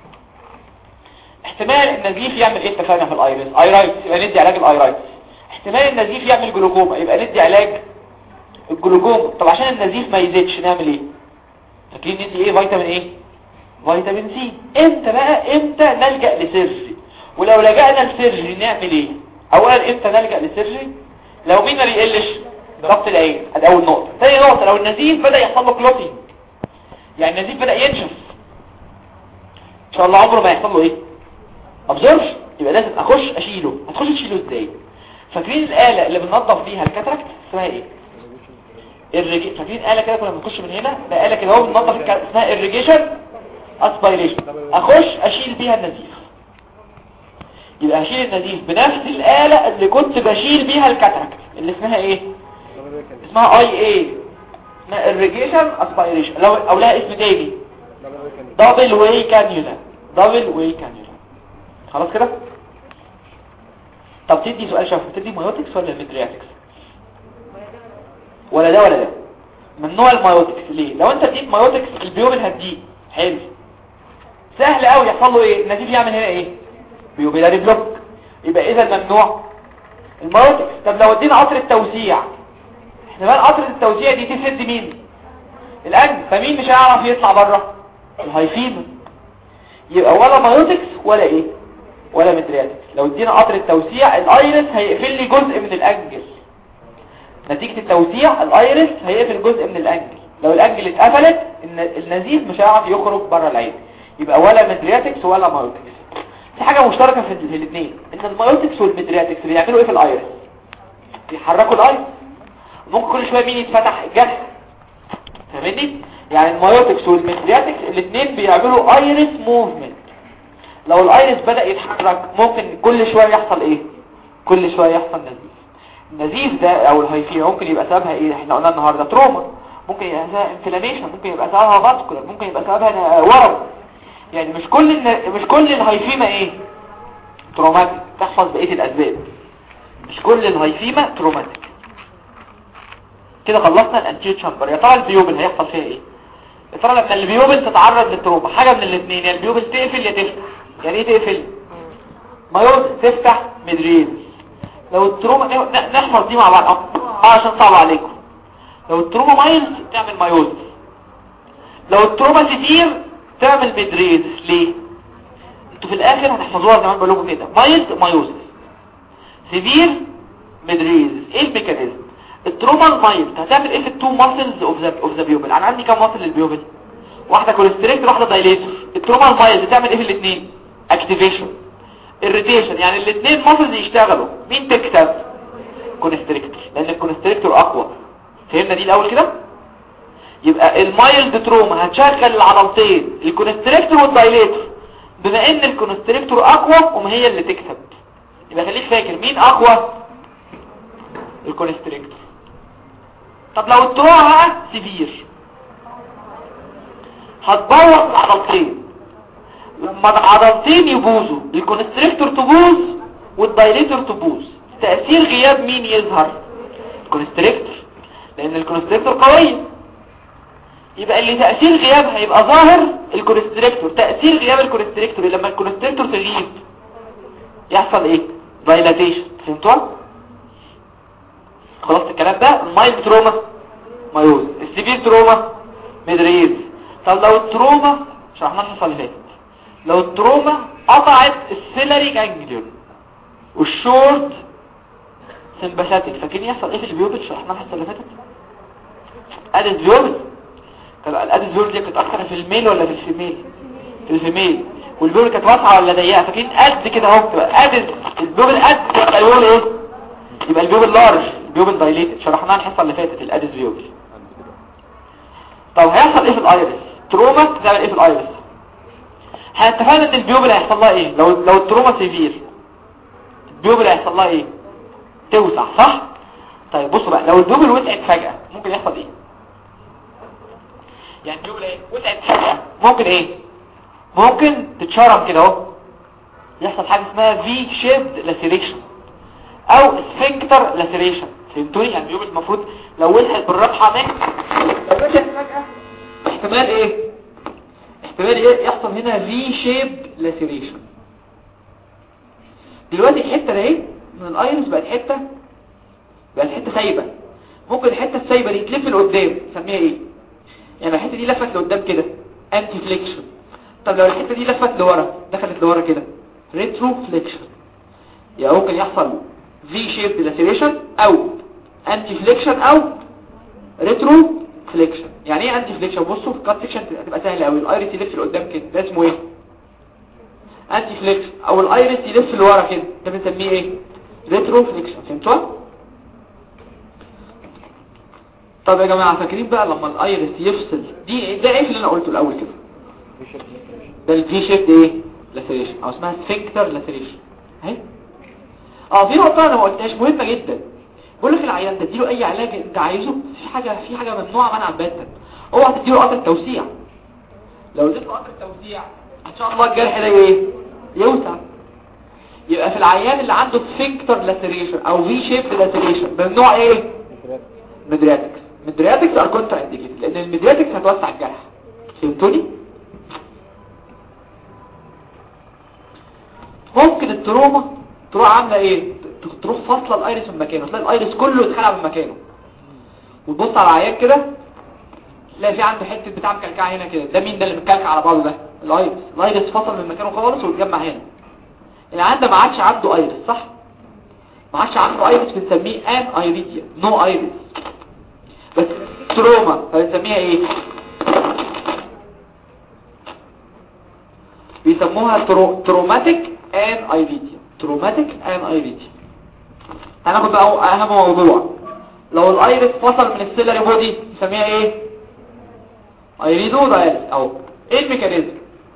احتمال النزيف يعمل ايه اتفقنا في الايرس ايرايتس يبقى ندي علاج الايرايتس احتمال النزيف يعمل جلوكوما يبقى ندي علاج الجلوكوما طب عشان النزيف ما يزيدش نعمل ايه فاكرين ندي ايه فيتامين ايه فيتامين سي امتى بقى امتى نلجأ لسيرجري ولو لجأنا لسيرجري نعمل ايه اولا امتى نلجأ لسيرجري لو مين ما بيقلش ضغط العين ادي اول نقطه ثاني نقطه لو النزيف بدا يحصل له كلوتينج يعني النزيف بدا ينشف ان شاء الله عمره ما يحصل له ايه ابزوربشن يبقى لازم اخش اشيله هتخش تشيله ازاي فاكرين الاله اللي بننظف بيها الكاتراكت اسمها ايه الرجي... فاكرين آلة كده كنا بنخش من هنا ده آلة كده هو بننظف الك... اسمها irrigation aspiration اخش اشيل بيها النزيف يبقى هشيل النزيف بنفس الآلة اللي كنت بشيل بيها الكاتراكت اللي اسمها ايه اسمها اي اي اسمها irrigation aspiration لو او لها اسم تاني دبل واي كانيولا دبل واي كانيولا خلاص كده طب تدي سؤال شاف تدي مايوتكس ولا ميدرياتكس ولا ده ولا ده ممنوع المايوتكس ليه لو انت اديت مايوتكس البيوبل هتضيق حلو سهل قوي يحصل له ايه النتيجه يعمل هنا ايه بيوبيلاري بلوك يبقى اذا ممنوع المايوتكس طب لو ادينا قطر التوسيع احنا بقى قطر التوسيع دي تسد مين الانج فمين مش هيعرف يطلع بره الهايفيما يبقى ولا مايوتكس ولا ايه ولا مدرياتكس لو ادينا قطر التوسيع الايرس هيقفل لي جزء من الانجل نتيجة التوسيع الايرس هيقفل جزء من الانجل لو الانجل اتقفلت الن- النزيف مش هيعرف يخرج بره العين يبقى ولا مدرياتكس ولا مايوتكس في حاجة مشتركة في ال- في الاثنين ان المايوتكس والمدرياتكس بيعملوا ايه في الايرس بيحركوا الايرس ممكن كل شوية مين يتفتح الجرح فاهمني يعني المايوتكس والمدرياتكس الاثنين بيعملوا ايرس موفمنت لو الايرس بدأ يتحرك ممكن كل شوية يحصل ايه كل شوية يحصل نزيف النزيف ده او الهايفيا ممكن يبقى سببها ايه احنا قلنا النهاردة تروما ممكن يبقى سببها انفلاميشن ممكن يبقى سببها فاسكولار ممكن يبقى سببها ورم يعني مش كل الن- مش كل الهايفيما ايه تروماتيك تحفظ بقية الاسباب مش كل الهايفيما تروماتيك كده خلصنا الانتيو تشامبر يا ترى البيوبل هيحصل فيها ايه يا ترى لما البيوبل تتعرض للتروما حاجه من الاثنين يا البيوبل تقفل يا تفتح يعني ايه تقفل مايوز تفتح مدريز لو التروما ن- نحفظ دي مع بعض اه عشان صعب عليكم لو التروما مايلز تعمل مايوز لو التروما كتير تعمل مدريز ليه انتوا في الاخر هتحفظوها زي ما بقول لكم كده مايلز مايوز سيفير مدريز ايه الميكانيزم التروما المايلد هتعمل ايه في التو ماسلز اوف ذا اوف ذا بيوبل انا عندي كام ماسل للبيوبل واحده كوليستريكتور واحده دايليتور التروما المايلد تعمل ايه في الاثنين اكتيفيشن الريتيشن يعني الاثنين ماسلز يشتغلوا مين تكتب كونستريكتور لان الكونستريكتور اقوى فهمنا دي الاول كده يبقى المايلد تروما هتشغل العضلتين الكونستريكتور والدايليتور بما ان الكونستريكتور اقوى وما هي اللي تكسب يبقى خليك فاكر مين اقوى الكونستريكتور طب لو التروما بقى سيفير هتبوظ العضلتين لما العضلتين يبوظوا الكونستريكتور تبوظ والدايليتور تبوظ تأثير غياب مين يظهر الكونستريكتور لان الكونستريكتور قوية يبقى اللي تأثير غياب هيبقى ظاهر الكونستريكتور تأثير غياب الكونستريكتور لما الكونستريكتور تغيب يحصل ايه دايلاتيشن فهمتوا خلاص الكلام ده المايلد تروما مايوز السيفير تروما مدريز طب لو التروما شرحنا النص اللي فاتت لو التروما قطعت السيلري جانجليون والشورت سمباثيك فاكرين يحصل ايه في البيوبل شرحنا الحصه اللي فاتت ادس بيوبل طب الادس بيوبل دي كانت اكتر في الميل ولا في الفيميل في الفيميل والبيوبل كانت واسعه ولا ضيقه فاكرين قد كده اهو تبقى ادس البيوبل قد يبقى البيوبل ايه يبقى البيوبل لارج البيوبل دايليتد شرحناها الحصه اللي فاتت الادس بيوبل طب هيحصل ايه في الايرس تروما تعمل ايه في الايرس هنتفاهم ان البيوبل هيحصل لها ايه لو لو التروما سيفير البيوبل هيحصل لها ايه توسع صح طيب بصوا بقى لو البيوبل وسعت فجأة ممكن يحصل ايه يعني البيوبل ايه وسعت فجأة ممكن ايه ممكن تتشرم كده اهو يحصل حاجة اسمها في شيبد لاسيريشن او سفنكتر لاسيريشن فهمتوني يعني البيوبل المفروض لو وسعت بالرفعة ماشي لو وسعت فجأة احتمال ايه احتمال ايه يحصل هنا في شيب لاسيريشن دلوقتي الحته دي ايه من الايرس بقت حته بقت حته سايبه ممكن الحته السايبه دي تلف لقدام نسميها ايه يعني لو الحته دي لفت لقدام كده انتي فليكشن طب لو الحته دي لفت لورا دخلت لورا كده ريترو فليكشن يعني ممكن يحصل في شيب لاسيريشن او انتي فليكشن او ريترو فليكشن يعني ايه انتي فليكشن بصوا في الكات سيكشن هتبقى سهله قوي الايرس يلف لقدام كده ده اسمه ايه انتي فليكشن او الايرس يلف لورا كده ده بنسميه ايه ريترو فليكشن فهمتوا طب يا جماعه فاكرين بقى لما الايرس يفصل دي ده ايه اللي انا قلته الاول كده ده الفي شيفت ايه لاسيريشن او اسمها سفنكتر لاسيريشن اهي اه في نقطه انا ما قلتهاش مهمه جدا بقول لك العيان ده اديله اي علاج انت عايزه في حاجه في حاجه ممنوعه منع باتا اوعى تديله قطر توسيع لو اديته قطر توسيع ان شاء الله الجرح ده ايه يوسع يبقى في العيان اللي عنده سفنكتر لاسيريشن او في شيب لاسيريشن ممنوع ايه مدرياتكس ميدرياتكس ار كونترا انديكيتد لان الميدرياتكس هتوسع الجرح فهمتوني ممكن التروما تروح عامله ايه ت- تروح فاصله الايرس من مكانه تلاقي الايرس كله اتخلع من مكانه وتبص على العيان كده تلاقي في عنده حته بتاع مكلكعه هنا كده ده مين ده اللي متكلكع على بعضه ده الايرس الايرس فصل من مكانه خالص واتجمع هنا العيان ده ما عادش عنده ايرس صح ما عادش عنده ايرس بنسميه ان ايريديا نو ايرس بس تروما فبنسميها ايه بيسموها ترو... تروماتيك ان ايريديا تروماتيك ان ايريديا هناخد بقى اهم موضوع لو الايرس فصل من السيلري بودي نسميها ايه ايريدو دايرس اهو ايه الميكانيزم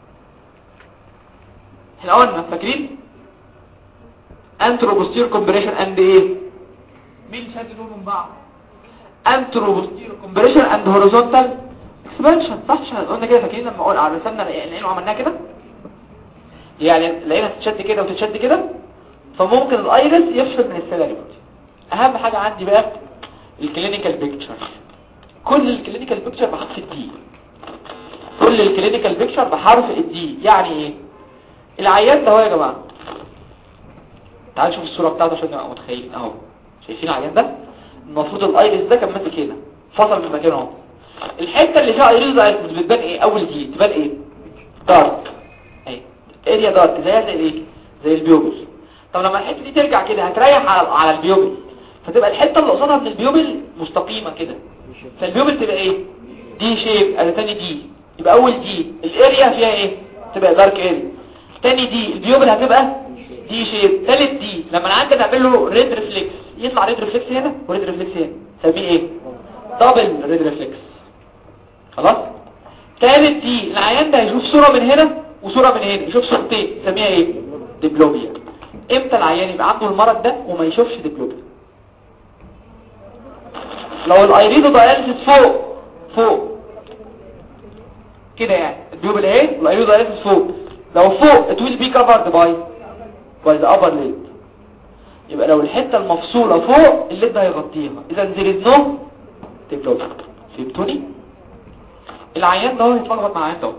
احنا قلنا فاكرين انتروبوستير كومبريشن اند ايه مين شد دول من بعض انتروبوستير كومبريشن اند هوريزونتال اكسبانشن صح مش قلنا كده فاكرين لما قلنا على رسمنا العين وعملناها كده يعني لقينا تتشد كده وتتشد كده فممكن الايرس يفصل من السيلري بودي اهم حاجه عندي بقى الكلينيكال بيكتشر كل الكلينيكال بيكتشر بحرف الدي كل الكلينيكال بيكتشر بحرف الدي يعني ايه العيان ده اهو يا جماعه تعالوا شوف الصوره بتاعته عشان نبقى متخيلين اهو شايفين العيان ده المفروض الايرس ده كان ماسك هنا فصل من مكانه اهو الحته اللي فيها ايرس ده بتبان ايه اول دي تبان ايه دارك اهي اريا دارك زيها زي ايه زي البيوبل طب لما الحته دي ترجع كده هتريح على على البيوبل فتبقى الحته اللي قصادها من البيوبل مستقيمه كده فالبيوبل تبقى ايه دي شيب ادي تاني دي يبقى اول دي الاريا فيها ايه تبقى دارك اريا تاني دي البيوبل هتبقى دي شيب تالت دي لما العيان ده نعمل له ريد ريفلكس يطلع ريد ريفلكس هنا وريد ريفلكس هنا نسميه ايه دبل ريد ريفلكس خلاص تالت دي العيان ده هيشوف صورة من هنا وصورة من هنا يشوف صورتين نسميها ايه ديبلوبيا امتى العيان يبقى عنده المرض ده وما يشوفش ديبلوبيا لو الايريدو داياليسيس فوق فوق كده يعني البيوبل اهي الايريدو داياليسيس فوق لو فوق it will be covered by by the upper lid يبقى لو الحتة المفصولة فوق الليد هيغطيها اذا there is no ديبلوبيا فهمتوني العيان ده هو يتلخبط مع العيان ده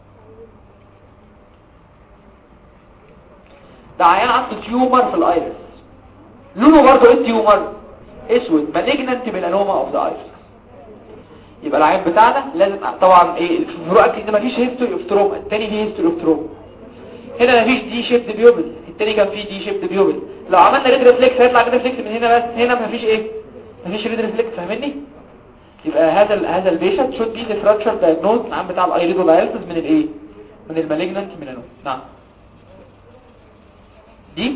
ده عيان عنده تيومر في الايرس لونه برضه ايه التيومر اسود مالجننت ميلانوما اوف ذا ايرس يبقى العيان بتاعنا لازم طبعا ايه الفروقات ان مفيش هيستوري اوف تروما التاني فيه هيستوري اوف تروما هنا مفيش دي شيفت بيوبل التاني كان فيه دي شيفت بيوبل لو عملنا ريد ريفلكس هيطلع ريد ريفلكس من هنا بس هنا مفيش ايه مفيش ريد ريفلكس فاهمني يبقى هذا ال هذا البيشنت شود بي ديفراكشر دايجنوز العام بتاع الايريدو دايلسيس من الايه من المالجننت ميلانوما نعم دي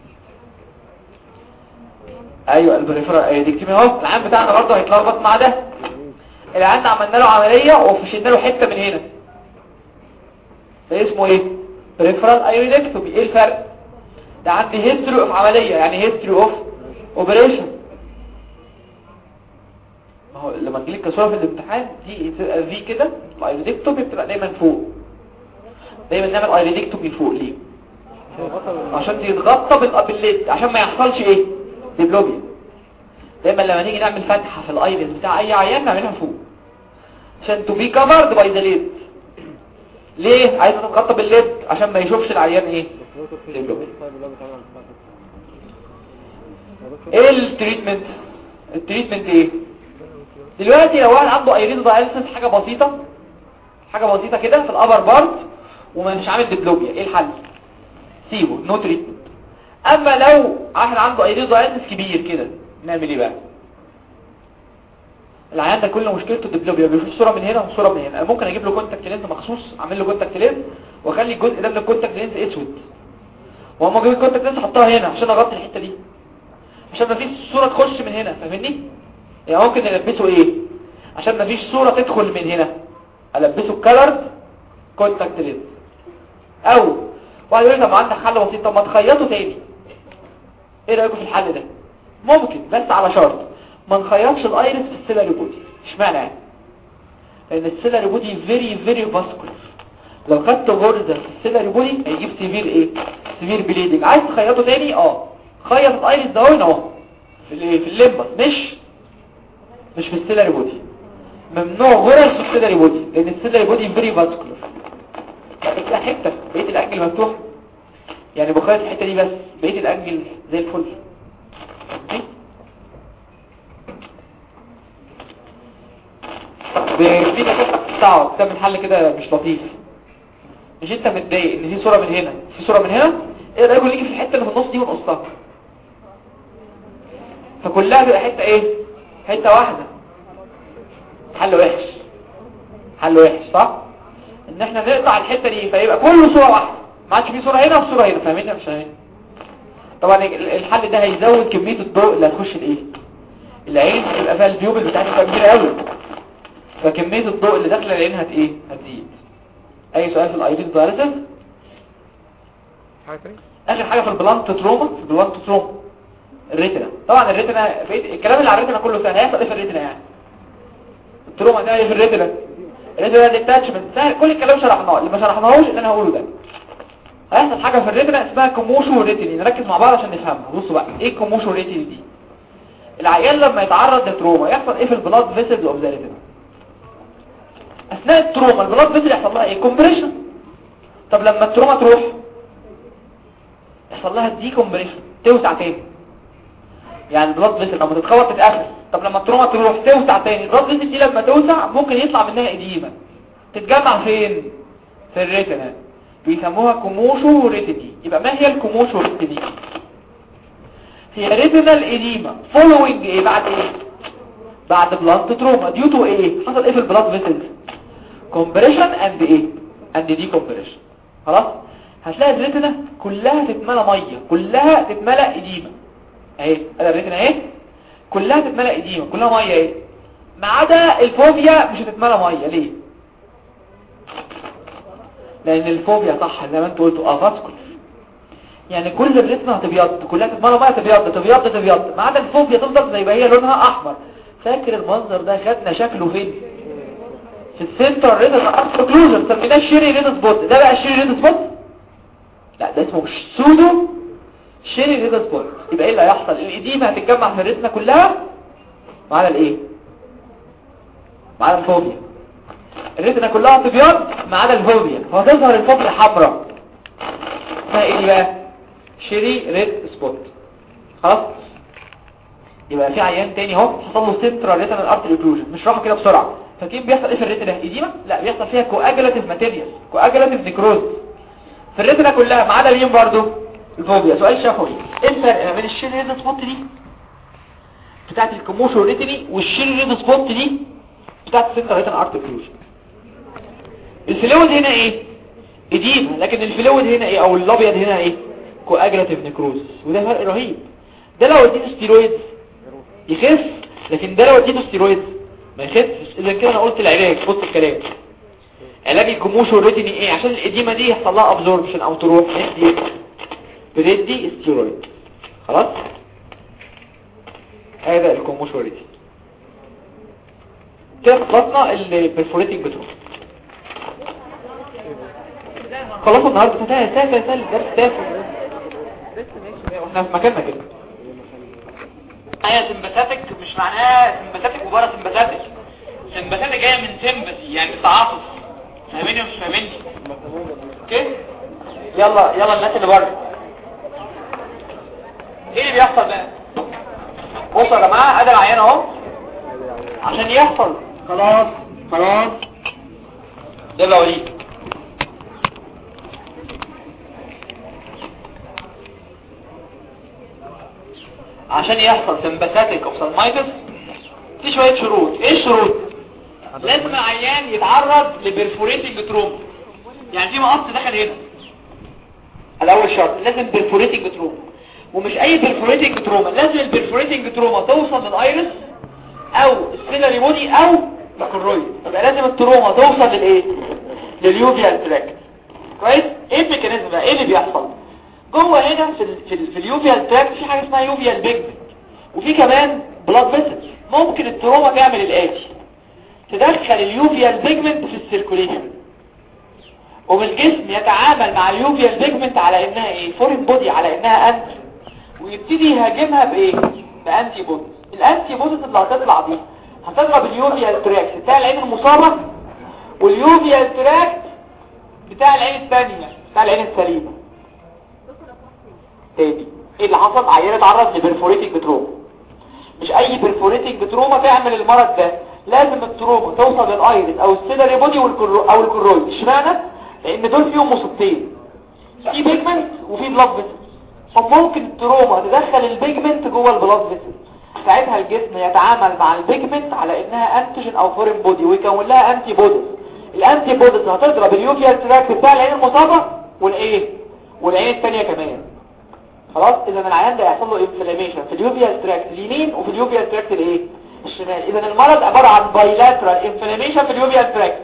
ايوه البريفرال ايدكتومي اهو العام بتاعنا برضه هيتلخبط مع ده العيان ده عملنا له عمليه وفشلنا له حته من هنا ده اسمه ايه بريفرال ايودكتومي ايه الفرق ده عندي هيستوري اوف عمليه يعني هيستوري اوف اوبريشن ما هو لما تجيلك كصوره في الامتحان دي تبقى في كده الايودكتومي بتبقى دايما فوق دايما نعمل ايودكتومي فوق ليه عشان يتغطى بال- بالليد عشان ما يحصلش ايه ديبلوبيا دايما لما نيجي نعمل فتحة في الايرس بتاع اي عيان نعملها فوق عشان تو بي كفرد باي ذا ليد ليه عايز تتغطى بالليد عشان ما يشوفش العيان ايه ديبلوبيا ايه التريتمنت التريتمنت ايه دلوقتي لو واحد عنده ايريدو دايلسيس حاجه بسيطه حاجه بسيطه كده في الابر بارت ومش عامل ديبلوبيا ايه الحل سيبه نو تريتمنت اما لو واحد عنده ايريدو دايلسيس كبير كده نعمل ايه بقى العيان ده كل مشكلته الدبلوبيا بيشوف صوره من هنا وصوره من هنا ممكن اجيب له كونتاكت لينز مخصوص اعمل له كونتاكت لينز واخلي الجزء ده من الكونتاكت لينز اسود واما اجيب الكونتاكت لينز احطها هنا عشان اغطي الحته دي عشان ما فيش صوره تخش من هنا فاهمني يعني ممكن نلبسه ايه عشان ما فيش صوره تدخل من هنا البسه الكلرد كونتاكت لينز او واحد يقول لي طب ما عندك حل بسيط طب ما تخيطه تاني ايه رايكم في الحل ده ممكن بس على شرط ما نخيطش الايرس في السيلاري بودي اشمعنى يعني لان السيلاري بودي فيري فيري فاسكولار لو خدت غرزه في السيلاري بودي هيجيب سيفير ايه سيفير بليدنج عايز تخيطه تاني اه خيط الايرس ده هنا اهو في الايه في الليمبس مش مش في السيلري بودي ممنوع غرز في السيلري بودي لان السيلري بودي فيري فاسكولار بقيت حته بقيت الانجل مفتوح يعني بخيط الحته دي بس بقيت الانجل زي الفل ماشي؟ في ناس بتقعد تعمل حل كده مش لطيف مش انت متضايق ان في صوره من هنا في صوره من هنا ايه رايكم نيجي في الحته اللي في النص دي ونقصها فكلها تبقى حته ايه حته واحده حل وحش حل وحش صح ان احنا نقطع الحته دي فيبقى كله صوره واحده ما عادش في صوره هنا وصوره هنا فاهمين ولا مش فاهمين طبعا ال- الحل ده هيزود كميه الضوء اللي هتخش الايه العين هتبقى فيها البيوبل بتاعتها تبقى كبيره قوي فكميه الضوء اللي داخله العين هت ايه هتزيد اي سؤال في الايدين دايركتيف حاجة تانية اخر حاجه في البلانت تروما في البلانت تروما الريتنا طبعا الريتنا بقيت الكلام اللي على الريتنا كله سهل هيحصل ايه في الريتنا يعني التروما ده ايه في الريتنا الريتنا ده ديتاتشمنت سهل كل الكلام شرحناه اللي ما شرحناهوش اللي انا هقوله ده هيحصل حاجه في الريتنا اسمها كوموشو ريتيني نركز مع بعض عشان نفهمها بصوا بقى ايه الكوموشو ريتيني دي العيان لما يتعرض لتروما يحصل ايه في البلاد فيسلز اوف ذا ريتنا اثناء التروما البلاد فيسل يحصل لها ايه كومبريشن طب لما التروما تروح يحصل لها دي كومبريشن توسع تاني يعني البلاد فيسل لما تتخبط تتقفل طب لما التروما تروح توسع تاني البلاد فيسل دي لما توسع ممكن يطلع منها اديمه تتجمع فين في الريتنا بيسموها كوموشو ريتيني يبقى ما هي الكوموشو ريتيني هي ريتينال اديمه فولوينج ايه بعد ايه بعد بلانت تروما ديو تو ايه حصل ايه في البلاد فيسلز كومبريشن اند ايه اند دي كومبريشن خلاص هتلاقي الريتنا كلها تتملى ميه كلها تتملى اديمه اهي ادي الريتنا اهي كلها تتملى اديمه كلها ميه اهي ما عدا الفوبيا مش هتتملى ميه ليه لان الفوبيا صح زي ما انت قلت اه فاسكولار يعني كل الريتنا هتبيض كلها تتملى ميه تبيض تبيض تبيض ما عدا الفوبيا تفضل زي ما هي لونها احمر فاكر المنظر ده خدنا شكله فين في السنتر ريتنا ارثروكلوجن سميناه الشيري ريد سبوت ده بقى الشيري ريد سبوت لا ده اسمه سودو شيري ريد سبوت يبقى ايه اللي هيحصل الاديمه هتتجمع في الريتنا كلها ما عدا الايه ما عدا الفوبيا الريتنا كلها هتبيض ما عدا الفوبيا فهتظهر الفوبيا حمراء اسمها ايه دي بقى شيري ريد سبوت خلاص يبقى في عيان تاني اهو حصل له سنترال ريتنال ارتري اوكلوجن مش راحه كده بسرعه فاكرين بيحصل ايه في الريتنا ايديما لا بيحصل فيها كواجولاتيف ماتيريال كواجولاتيف نيكروز في الريتنا كلها ما عدا مين برضه الفوبيا سؤال شفوي ايه الفرق ما بين الشيري ريد سبوت دي بتاعت الكوموشو ريتني والشيري ريد سبوت دي بتاعت السنترال ريتنال ارتري اوكلوجن الفلويد هنا ايه اديما لكن الفلويد هنا ايه او الابيض هنا ايه كواجولاتيف نيكروز وده فرق رهيب ده لو اديته ستيرويد يخف لكن ده لو اديته ستيرويد ما يخفش اذا كده انا قلت العلاج بص الكلام علاج الكموشو الريتيني ايه عشان الاديمه دي يحصل لها ابزوربشن او تروح ندي بندي ستيرويد خلاص هذا الكموشو الريتيني كده خلصنا البرفوريتنج بتروح خلصوا النهارده سهل سهل سهل الدرس تافه لسه ماشي واحنا في مكاننا كده هي سمباثيك مش معناها سمباثيك وبارا سمباثيك سمباثيك جايه من سمباثي يعني تعاطف فاهميني ومش فاهميني اوكي يلا يلا الناس اللي بره ايه اللي بيحصل بقى بصوا يا جماعه ادي العيان اهو عشان يحصل خلاص خلاص يلا وليد عشان يحصل سمباثيك اوفسالمايتس في شوية شروط ايه الشروط لازم العيان يتعرض لبرفوريتنج تروما يعني في مقص دخل هنا الاول شرط لازم برفوريتنج تروما ومش اي برفوريتنج تروما لازم البرفوريتنج تروما توصل للايرس او السيلري بودي او الكرويد يبقى لازم التروما توصل للايه لليوفيال تراكت كويس ايه الميكانيزم بقى ايه اللي بيحصل جوه هنا في ال في, ال في اليوفيال تراكت في حاجه اسمها يوفيال بيجمنت وفي كمان بلاد فيسلز ممكن التروما تعمل الاتي تدخل اليوفيال بيجمنت في السيركوليشن والجسم يتعامل مع اليوفيال بيجمنت على انها ايه فورين بودي على انها انتي ويبتدي يهاجمها بايه بانتي بوديز الانتي بوديز اللي هتطلع دي هتضرب اليوفيال تراكت بتاع العين المصابة واليوفيال تراكت بتاع العين الثانية بتاع العين السليمة تاني ايه اللي حصل عيان اتعرض لبرفوريتنج بتروما مش اي برفوريتنج بتروما تعمل المرض ده لازم التروما توصل للايرس او السيلري بودي والكرو او الكرويد اشمعنى لان دول فيهم مصيبتين في بيجمنت وفي بلاد فيسل فممكن التروما تدخل البيجمنت جوه البلاد فيسل ساعتها الجسم يتعامل مع البيجمنت على انها انتيجين او فورين بودي ويكون لها انتي بوديز الانتي بوديز هتضرب اليوفيال تراكت بتاع العين المصابه والايه والعين الثانيه كمان خلاص اذا العيان ده يحصل له انفلاميشن في اليوفيال تراكت اليمين وفي اليوفيال تراكت الايه الشمال اذا المرض عباره عن بايلاترال انفلاميشن في اليوفيال تراكت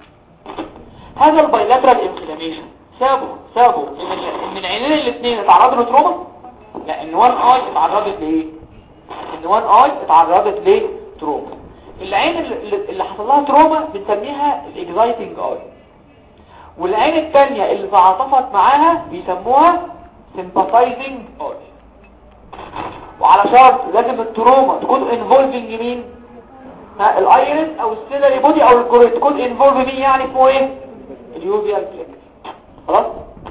هذا البايلاترال انفلاميشن سابه سابه ان ان العينين الاثنين اتعرضوا لتروما لا ان وان اي اتعرضت لايه ان وان اي اتعرضت لتروما العين اللي اللي حصل لها تروما بنسميها الاكزايتنج اي والعين الثانيه اللي تعاطفت معاها بيسموها sympathizing اي وعلى شرط لازم التروما تكون انفولفنج مين ها الايرس او السيلري بودي او الكوريت تكون انفولف مين يعني اسمه ايه اليوفيال فليكس خلاص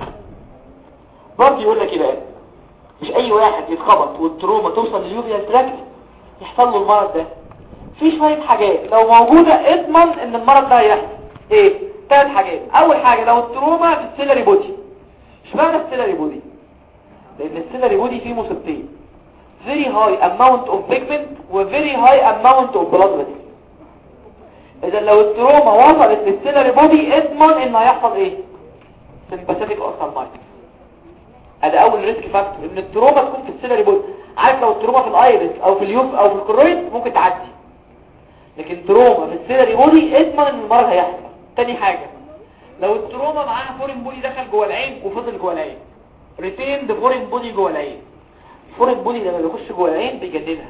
برضه يقول لك ايه بقى مش اي واحد يتخبط والتروما توصل لليوفيال تراكت يحصل له المرض ده في شويه حاجات لو موجوده اضمن ان المرض ده هيحصل ايه ثلاث حاجات اول حاجه لو التروما في السيلري بودي اشمعنى السيلري بودي لان السيلري بودي فيه مصيبتين very high amount of pigment و very high amount of blood vessels اذا لو التروما وصلت للسيلري بودي اضمن ان هيحصل ايه sympathetic osteomyelitis ادي اول ريسك فاكتور ان التروما تكون في السيلري بودي عارف لو التروما في الايرس او في اليوف او في الكرويد ممكن تعدي لكن تروما في السيلري بودي اضمن ان المرض هيحصل تاني حاجة لو التروما معاها فورين بودي دخل جوه العين وفضل جوه العين ريتيند فورين بودي جوه العين الفورين بودي لما بيخش جوه العين بيجننها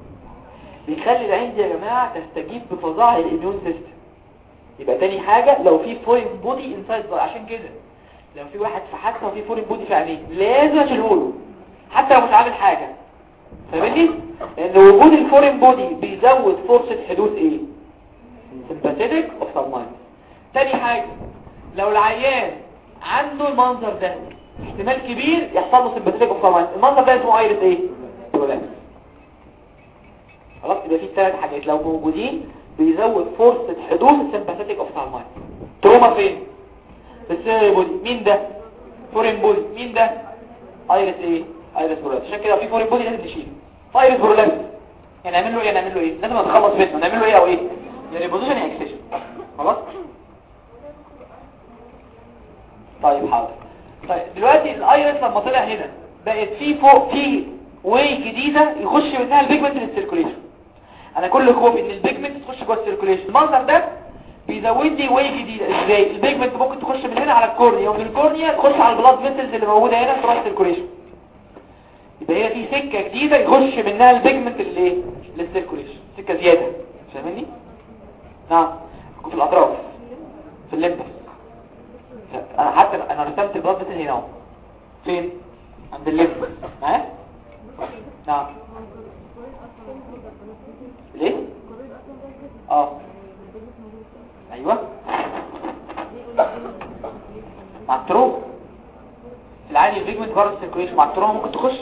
بيخلي العين دي يا جماعة تستجيب بفظاعة الاميون سيستم يبقى تاني حاجة لو في فورين بودي انسايد عشان كده لو في واحد في حادثه وفي فورين بودي في عينيه لازم اشيله حتى لو مش عامل حاجة فاهمني؟ لان وجود الفورين بودي بيزود فرصة حدوث ايه؟ سمباثيتك اوفتالمايتس تاني حاجة لو العيان عنده المنظر ده احتمال كبير يحصل له سمباثيتك اوفتالمايتس المنظر ده اسمه ايرس ايه؟ برولابس خلاص يبقى في ثلاث حاجات لو موجودين بيزود فرصة حدوث السمباثيتك اوفتالمايتس تروما فين؟ في السيري بودي مين ده؟ فورين بودي مين ده؟ ايرس ايه؟ ايرس برولابس عشان كده في فورين بودي لازم نشيله ايرس برولابس يعني نعمل له ايه نعمل له ايه لازم نتخلص منه نعمل له ايه او ايه يا ريبوزيشن يا اكسيشن خلاص طيب حاضر طيب دلوقتي الايرس لما طلع هنا بقت في فوق في واي جديده يخش منها البيجمنت للسيركوليشن انا كل خوفي ان البيجمنت تخش جوه السيركوليشن المنظر ده بيزود لي واي جديده ازاي البيجمنت ممكن تخش من هنا على الكورنيا ومن الكورنيا تخش على البلاد فيسلز اللي موجوده هنا تروح السيركوليشن يبقى هي في سكه جديده يخش منها البيجمنت للايه للسيركوليشن سكه زياده فاهمني نعم في الاطراف في الليمبس انا حتى انا رسمت البلاد فيسل هنا اهو فين عند الليمبس ها نعم ليه اه ايوه مع التروما في العادي البيجمنت بره السيركوليشن مع التروما ممكن تخش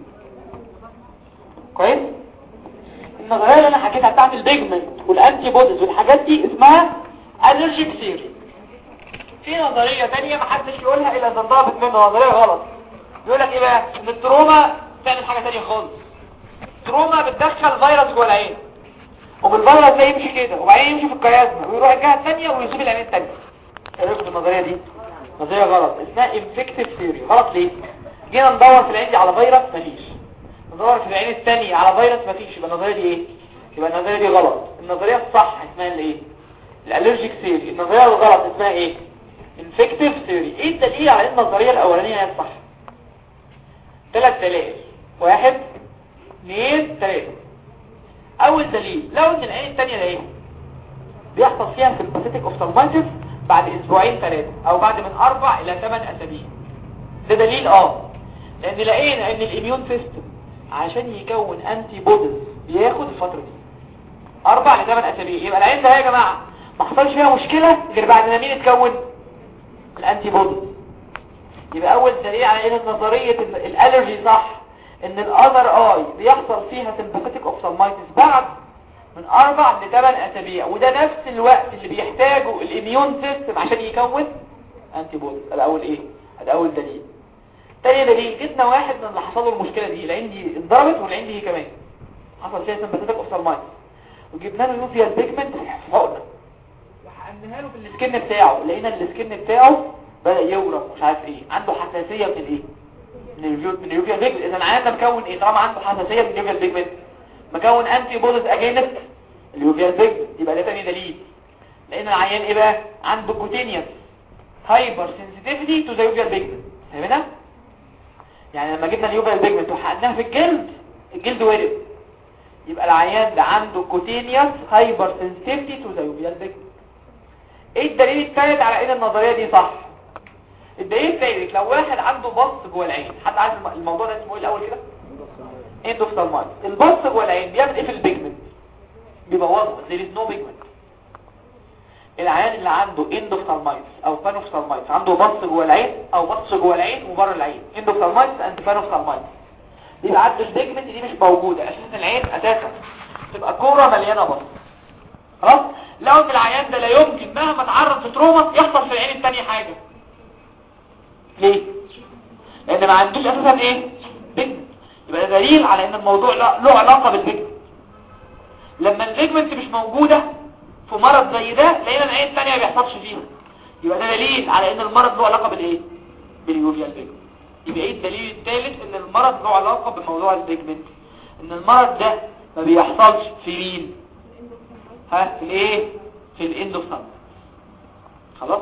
كويس النظريه اللي انا حكيتها بتاعت البيجمنت والانتي بوديز والحاجات دي اسمها الرجيك ثيوري في نظريه ثانيه محدش يقولها الا اذا انضربت منه نظريه غلط يقول لك ايه بقى ان التروما تعمل حاجه ثانيه خالص التروما بتدخل فيروس جوه العين وبالفيروس ده يمشي كده وبعدين يمشي في القياسمه ويروح الجهه الثانيه ويصيب العين الثانيه ايه رايكم في النظريه دي نظريه غلط اسمها انفكتيف ثيوري غلط ليه جينا ندور في العين دي على فيروس مفيش ندور في العين الثانيه على فيروس مفيش يبقى النظريه دي ايه يبقى النظريه دي غلط النظريه الصح اسمها الايه الالرجيك ثيوري النظريه الغلط اسمها ايه انفكتيف ثيوري ايه الدليل على ان النظريه الاولانيه هي الصح ثلاث دلائل واحد اثنين ثلاثه اول دليل لو ان العين الثانيه ده ايه بيحصل فيها سمباثيتك اوفتالمايتس بعد اسبوعين ثلاثه او بعد من اربع الى ثمان اسابيع ده دليل اه لان لقينا ان الاميون سيستم عشان يكون انتي بوديز بياخد الفتره دي اربع لثمان اسابيع يبقى العين ده يا جماعه ما حصلش فيها مشكله غير بعد ما مين اتكون الانتي بودي يبقى اول دليل على ان نظريه ال- الالرجي صح ان الاذر اي بيحصل فيها سمباثيك اوفسالمايتس بعد من اربع لثمان اسابيع وده نفس الوقت اللي بيحتاجه الاميون سيستم عشان يكون انتي بودي ده اول ايه ده اول دليل تاني دليل جبنا واحد من اللي حصل له المشكله دي العين دي اتضربت والعين دي هي كمان حصل فيها سمباثيك اوفسالمايتس وجبنا له يوفيال بيجمنت في حقنه وحقناها له في السكن بتاعه لقينا السكن بتاعه بدأ يورم مش عارف ايه عنده حساسية من الايه من اليو من اليوفيال بيجمنت اذا العيان ده مكون ايه طالما عنده حساسية من اليوفيال بيجمنت مكون انتي بوديز اجينست اليوفيال بيجمنت يبقى ده تاني دليل لان العيان ايه بقى عنده كوتينيوس هايبر سنسيتيفيتي تو ذا يوفيال بيجمنت فاهمنا يعني لما جبنا اليوفيال بيجمنت وحقناها في الجلد الجلد ورم يبقى العيان ده عنده كوتينيوس هايبر سنسيتيفيتي تو ذا يوفيال بيجمنت ايه الدليل الثالث على ان النظريه دي صح الدليل الثالث لو واحد عنده بص جوه العين حد عارف الم- الموضوع ده اسمه ايه الاول كده اندوفتالمايت البص جوه العين بيعمل ايه في البيجمنت بيبوظه there is no pigment العيان اللي عنده اندوفتالمايتس او بانوفتالمايتس عنده بص جوه العين او بص جوه العين وبره العين اندوفتالمايتس اند بانوفتالمايتس بيبقى عنده البيجمنت دي مش موجوده اساسا العين اساسا تبقى كوره مليانه بص خلاص لو ان العيان ده لا يمكن مهما تعرض لتروما يحصل في العين الثانيه حاجه ليه لان ما عندوش اساسا ايه بيجمنت يبقى ده دليل على ان الموضوع لا- له علاقه بالبيجمنت لما البيجمنت مش موجوده في مرض زي ده لقينا العين الثانيه ما بيحصلش فيها يبقى ده دليل على ان المرض له علاقه بالايه باليوفيال بيجمنت يبقى ايه الدليل الثالث ان المرض له علاقه بموضوع البيجمنت ان المرض ده ما بيحصلش في مين ها في الايه في الاندوفان خلاص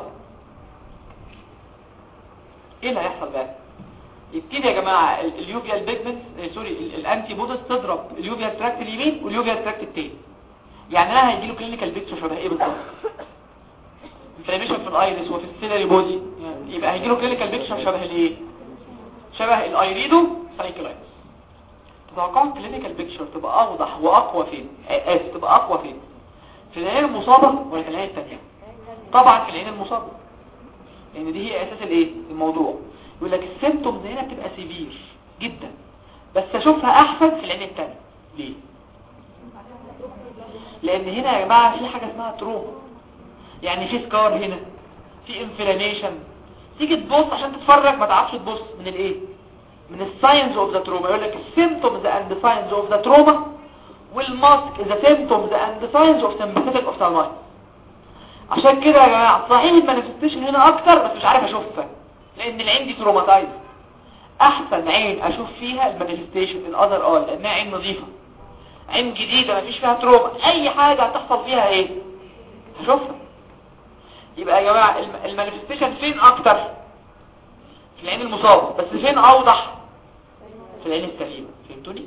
ايه اللي هيحصل بقى يبتدي يا جماعه ال- اليوفيال بيجمنت آه، سوري ال- الانتي بوديز تضرب اليوفيال تراكت اليمين واليوفيال تراكت التاني يعني انا هيجي له كلينيكال بيكتشر شبه ايه بالظبط انفلاميشن في الايرس وفي السيلري بودي يعني يبقى هيجي له كلينيكال بيكتشر شبه الايه شبه الايريدو سايكلايتس تتوقعوا الكلينيكال بيكتشر تبقى اوضح واقوى فين آه، اسف تبقى اقوى فين في العين المصابه ولا في العين الثانيه طبعا في العين المصابه لان دي هي اساس الايه الموضوع يقول لك السيمتومز هنا بتبقى سيفير جدا بس اشوفها احسن في العين الثانيه ليه لان هنا يا جماعه في حاجه اسمها تروما يعني في سكار هنا في انفلاميشن تيجي تبص عشان تتفرج ما تعرفش تبص من الايه من الساينز اوف ذا تروما يقول لك السيمتومز اند ساينز اوف ذا تروما والماسك ذا سيمتومز اند ساينز اوف سمباثيك اوف عشان كده يا جماعه صحيح المانيفستيشن هنا اكتر بس مش عارف اشوفها لان العين دي تروماتايز احسن عين اشوف فيها المانيفستيشن الاذر اي لانها عين نظيفه عين جديده مفيش فيها تروما اي حاجه هتحصل فيها ايه هشوفها يبقى يا جماعه الم- المانيفستيشن فين اكتر في العين المصابه بس فين اوضح في العين السليمه فهمتوني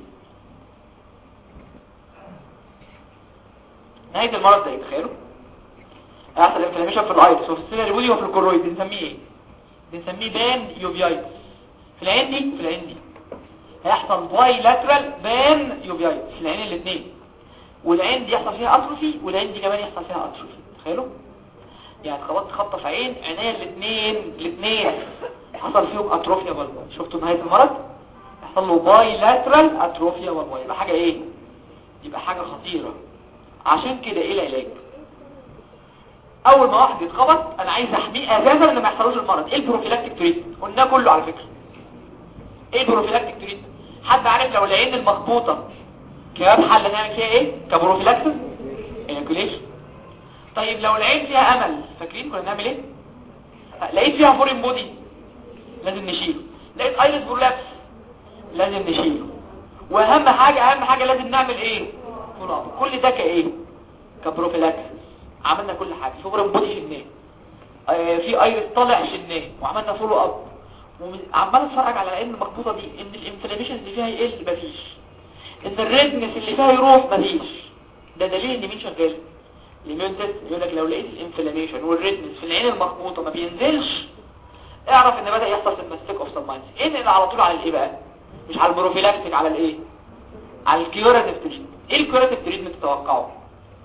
نهايه المرض ده تخيلوا هيحصل انفلاميشن في الايرس وفي السيلري بودي وفي الكورويد بنسميه ايه بنسميه بان يوفيايتس في العين دي في العين دي هيحصل باي لاترال بان يوفيايتس في العين الاثنين والعين دي يحصل فيها اتروفي والعين دي كمان يحصل فيها اتروفي تخيلوا يعني خبطت خبطه في عين عينيا الاثنين الاثنين حصل فيهم اتروفيا بالباي شفتوا نهايه المرض يحصل له باي لاترال اتروفيا بالباي يبقى حاجه ايه يبقى حاجه خطيره عشان كده ايه العلاج اول ما واحد يتخبط انا عايز احميه اساسا ان ما يحصلوش المرض ايه البروفيلاكتيك تريتمنت قلنا كله على فكره ايه البروفيلاكتيك تريتمنت حد عارف لو العين المخبوطه كباب حل نعمل فيها ايه كبروفيلاكتيك انكوليشن طيب لو العين فيها امل فاكرين كنا نعمل ايه لقيت فيها فورين بودي لازم نشيله لقيت ايرس برولابس لازم نشيله واهم حاجه اهم حاجه لازم نعمل ايه فولو اب كل ده كايه كبروفيلاكسس عملنا كل حاجه في فورين بودي شلناه آه، في ايرس طالع شلناه وعملنا فولو اب وعمال اتفرج على العين المخبوطه دي ان الانفلاميشن اللي فيها يقل مفيش ان الريدنس اللي فيها يروح مفيش ده دليل ان مين شغال الاميون تيست يقول لك لو لقيت الانفلاميشن والريدنس في العين المخبوطه ما بينزلش اعرف ان بدا يحصل سمستيك اوف سماينز انقل على طول على الايه بقى مش على البروفيلاكتيك على الايه على الكيوراتيف تريتمنت ايه الكيوراتيف تريتمنت تتوقعه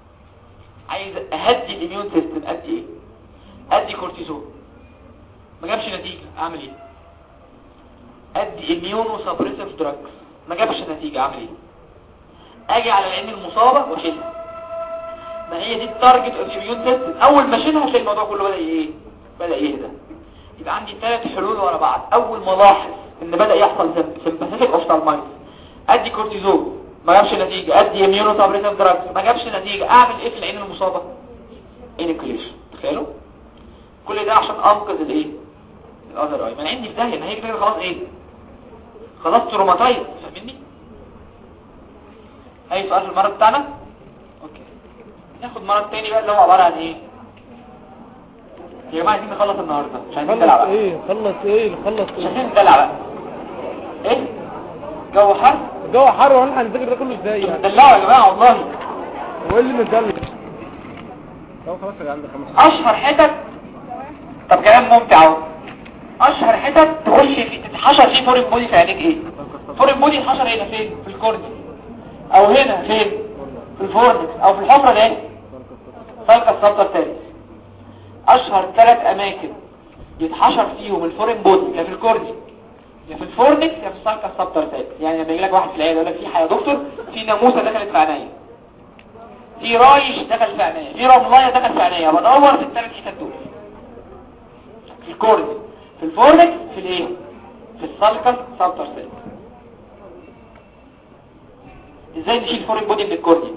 عايز اهدي الاميون سيستم ادي ايه ادي كورتيزون ما جابش نتيجة اعمل ايه ادي اميونو سبريسيف دراجز ما جابش نتيجة اعمل ايه اجي على العين المصابة واشيلها ما هي دي التارجت اوف اميون سيستم اول ما اشيلها هتلاقي الموضوع كله بدا ايه بدا يهدى يبقى عندي ثلاث حلول ورا بعض اول ما الاحظ ان بدا يحصل سمباثيك اوفتالمايتس ادي كورتيزون ما جابش نتيجة ادي اميونو سبريسيف دراجز ما جابش نتيجة اعمل ايه في العين المصابة انكليشن تخيلوا كل ده عشان انقذ الايه الاذر اي ما انا عندي في داهيه ما هي كده خلاص ايه خلاص تروماتايز فاهمني اي سؤال في المرض بتاعنا اوكي ناخد مرض تاني بقى اللي هو عباره عن ايه يا جماعه عايزين نخلص النهارده مش عايزين خلص نلعب بقى ايه خلص ايه خلص مش ايه عايزين نلعب بقى ايه جو حر الجو حر واحنا هنذاكر ده كله ازاي يعني دلعوا يا جماعه والله وايه اللي مدلع طب خلاص يا عندي خمس اشهر حتت طب كلام ممتع اهو اشهر حتت تخش في تتحشر فيه فورين بودي في عينيك ايه فورين بودي يتحشر هنا فين في الكورني او هنا فين في الفورنكس او في الحفره ده فالك السبتر الثالث اشهر ثلاث اماكن يتحشر فيهم الفورين بودي يا في الكورني يا في الفورنكس يا في السالكا السبتر الثالث يعني لما يجي لك واحد في العياده يقول لك في حاجه يا دكتور في ناموسه دخلت في عينيا في رايش دخل في عينيا في رملايه دخل في عينيا بدور في الثلاث حتت دول في الكورني في الفورنكس في الايه في السالكس سبتر سيل ازاي نشيل فورين بودي من الكورنيا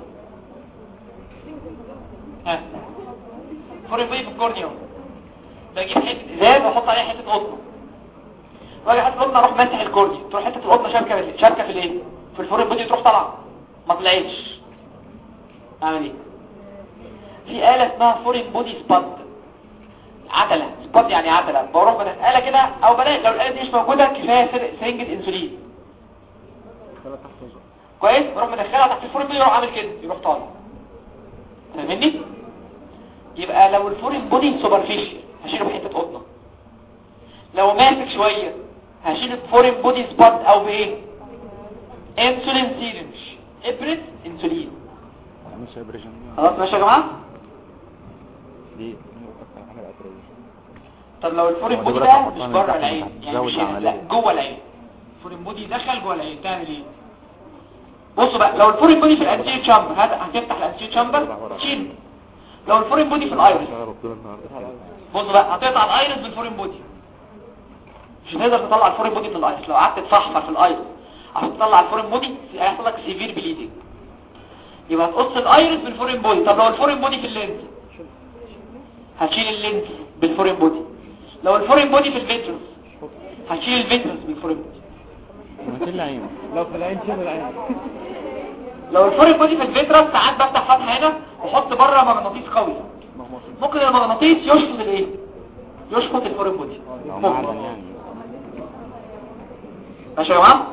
ها فورين بودي في الكورنيا اهو. بجيب حته ازاز واحط عليها حته قطنه واجي حته قطنه اروح ماسح الكورنيا تروح حته القطنه شابكه شابكه في الايه في الفورين بودي تروح طالعه ما طلعتش اعمل ايه في آلة اسمها فورين بودي سبوت عتلة سبوت يعني عتلة بروح بدل آلة كده او بلاقي لو الآلة دي مش موجودة كفاية سر- سرنجة انسولين كويس بروح مدخلها تحت الفورين بودي يروح عامل كده يروح طالع فاهمني يبقى لو الفورين بودي سوبرفيشال هشيله بحتة قطنة لو ماسك شوية هشيل الفورين بودي سبوت او بايه انسولين سيرنج ابرة انسولين مش ابريشن خلاص ماشي يا جماعة دي طب لو الفورين هو بودي دي ده برضه مش حطها من بره تحت العين لتحت، يعني تزود مش هنا لا العملية. جوه العين الفورين بودي دخل جوه العين تعمل ايه بصوا بقى لو الفورين بودي في الانتيريور تشامبر هتفتح الانتيريور تشامبر تشيل لو الفورين بودي في الايرس بصوا بقى هتقطع الايرس بالفورين بودي مش هتقدر تطلع الفورين بودي من الايرس لو قعدت تفحفر في الايرس عشان تطلع الفورين بودي هيحصل لك سيفير بليدنج يبقى هتقص الايرس بالفورين بودي طب لو الفورين بودي في اللينز هتشيل اللينز بالفورين بودي لو الفورين بودي في الفيترس هتشيل الفيترس بالفورين بودي ما تشيل عينه لو في العين شيل العين لو الفورين بودي في الفيترس ساعات بفتح فتحه هنا واحط بره مغناطيس قوي ممكن المغناطيس يشفط الايه يشفط الفورين بودي او ممكن معدن يعني ماشي يا جماعه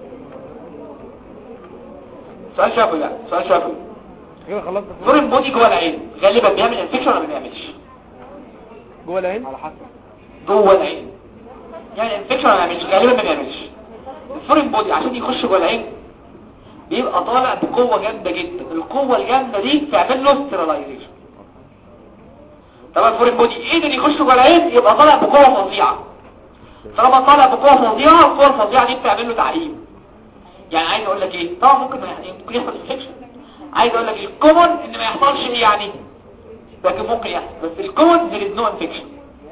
سؤال شافوي بقى سؤال شافوي كده خلصت الفورين بودي جوه العين غالبا بيعمل انفكشن ولا ما بيعملش جوه العين على حسب جوه العين يعني انفكشن ولا ما بيعملش غالبا ما بيعملش الفورين بودي عشان يخش جوه العين بيبقى طالع بقوة جامدة جدا القوة الجامدة دي تعمل له ستيرلايزيشن طبعا الفورين بودي قدر يخش جوه العين يبقى طالع بقوة فظيعة طالما طالع بقوة فظيعة القوة الفظيعة دي بتعمل له تعليم يعني عايز اقول لك ايه طبعا ممكن ما يح- ممكن يحصل انفكشن عايز اقول لك الكومن ان ما يحصلش ايه يعني لكن ممكن يحصل بس الكومن there is no infection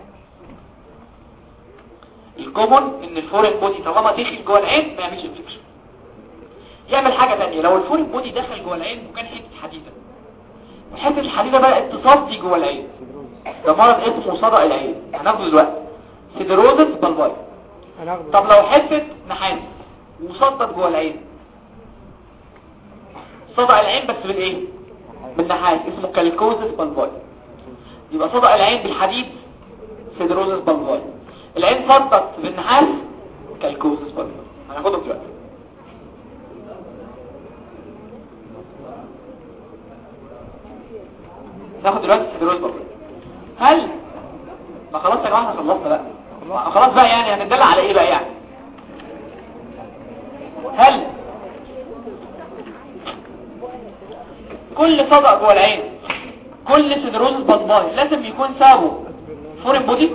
الكومن ان الفورين بودي طالما دخل جوه العين ما يعملش انفكشن يعمل حاجة تانية لو الفورين بودي دخل جوه العين وكان حتة حديدة حتة الحديدة بقى تصدي جوه العين ده مرض اسمه صدأ العين هناخده دلوقتي سيدروزس بالباي هناخده طب لو حتة نحاس وصدت جوه العين صدأ العين بس بالايه بالنحاس اسمه كاليكوزس بالباي يبقى صدأ العين بالحديد سيدروزس بالباي العين صدت بالنحاس كاليكوزس بالباي هناخده دلوقتي ناخد دلوقتي سيدروز بالباي هل ما خلاص يا جماعه احنا خلصنا بقى ما خلاص بقى يعني هندل على ايه بقى يعني هل كل صدأ جوه العين كل سيدروزس بلباي لازم يكون سببه فورين بودي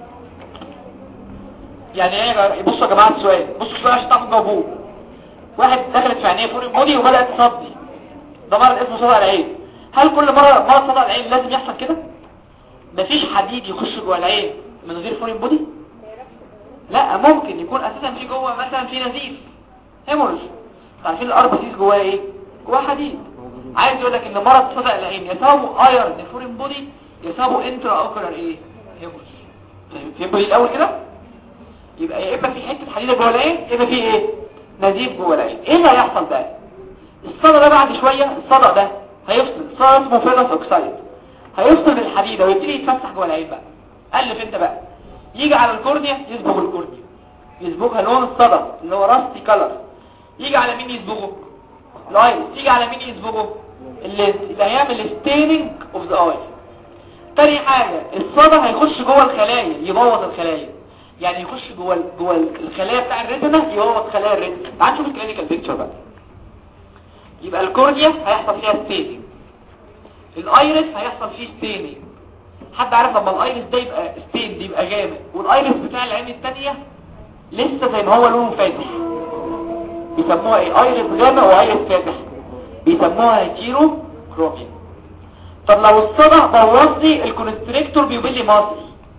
يعني ايه بقى- بصوا يا جماعه السؤال بصوا السؤال عشان تعرفوا تجاوبوه واحد دخلت في عينيه فورين بودي وبدات تصدي ده مرض اسمه صدع العين هل كل مره مرض صدع العين لازم يحصل كده مفيش حديد يخش جوه العين من غير فورين بودي لا ممكن يكون اساسا في جوه مثلا في نزيف هيمورج عارفين الاربسيس جواه ايه جواه حديد عايز يقول لك ان مرض صدع العين يسببه ايرن فورين بودي يسببه انترا اوكولار ايه هيمورج فهمتوا ليه الاول كده يبقى يا اما في حته حديده جوه العين يا اما في ايه نزيف جوه العين ايه اللي هيحصل بقى الصدى ده بعد شويه الصدى ده هيفصل صدى اسمه فيرس اوكسايد هيفصل بالحديده ويبتدي يتفتح جوه العين بقى الف انت بقى يجي على الكورنيا يصبغ الكورنيا يصبغها لون الصدى اللي هو راستي كلر يجي على مين يصبغه الايرس يجي على مين يصبغه اللينس يبقى هيعمل ستيننج اوف ذا اي تاني حاجة الصدى هيخش جوه الخلايا يبوظ الخلايا يعني يخش جوه ال- جوه ال- الخلايا بتاع الريتنا يبوظ خلايا الريتنا تعال نشوف الكلينيكال بيكتشر بقى يبقى الكورنيا هيحصل فيها ستيننج الايرس هيحصل فيه ستيننج حد عارف لما الايرس ده يبقى ستين يبقى غامق والايرس بتاع العين التانية لسه زي ما هو لونه فاتح بيسموها ايه ايرس غامق وايرس فاتح بيسموها هيتيرو كروميا طب لو الصدى بوظ لي الكونستريكتور بيقول لي مصر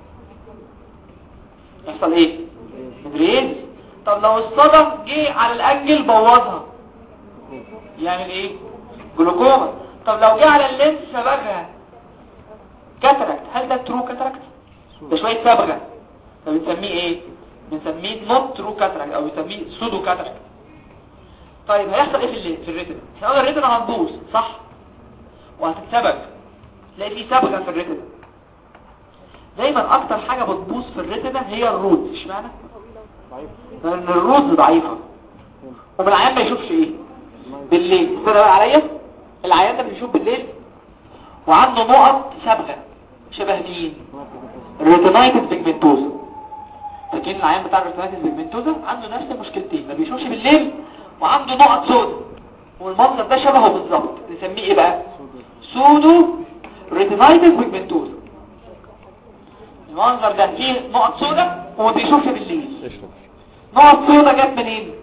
يحصل ايه مدريد طب لو الصدى جه على الانجل بوظها يعمل ايه جلوكوما طب لو جه على اللينس صبغها كاتراكت هل ده ترو كاتراكت ده شويه صبغه ده بنسميه ايه بنسميه نوت ترو كاتراكت او بنسميه سودو كاتراكت طيب هيحصل ايه في اللي في الريتنا احنا قلنا الريتنا هتبوظ صح وهتتسبغ تلاقي في صبغه في الريتنا دايما اكتر حاجه بتبوظ في الريتنا هي الروت اشمعنى لان الروت ضعيفه وبالعيان ما يشوفش ايه بالليل استنى بقى عليا العيان ده بيشوف بالليل وعنده نقط صبغه شبه مين الريتينايتس بيجمنتوزا فاكرين العيان بتاع الريتينايتس بيجمنتوزا عنده نفس المشكلتين ما بيشوفش بالليل وعنده نقط سود والمنظر ده شبهه بالظبط نسميه ايه بقى سودو ريتينايتس بيجمنتوزا المنظر ده فيه نقط سوداء وما بيشوفش بالليل نقط سوداء جت منين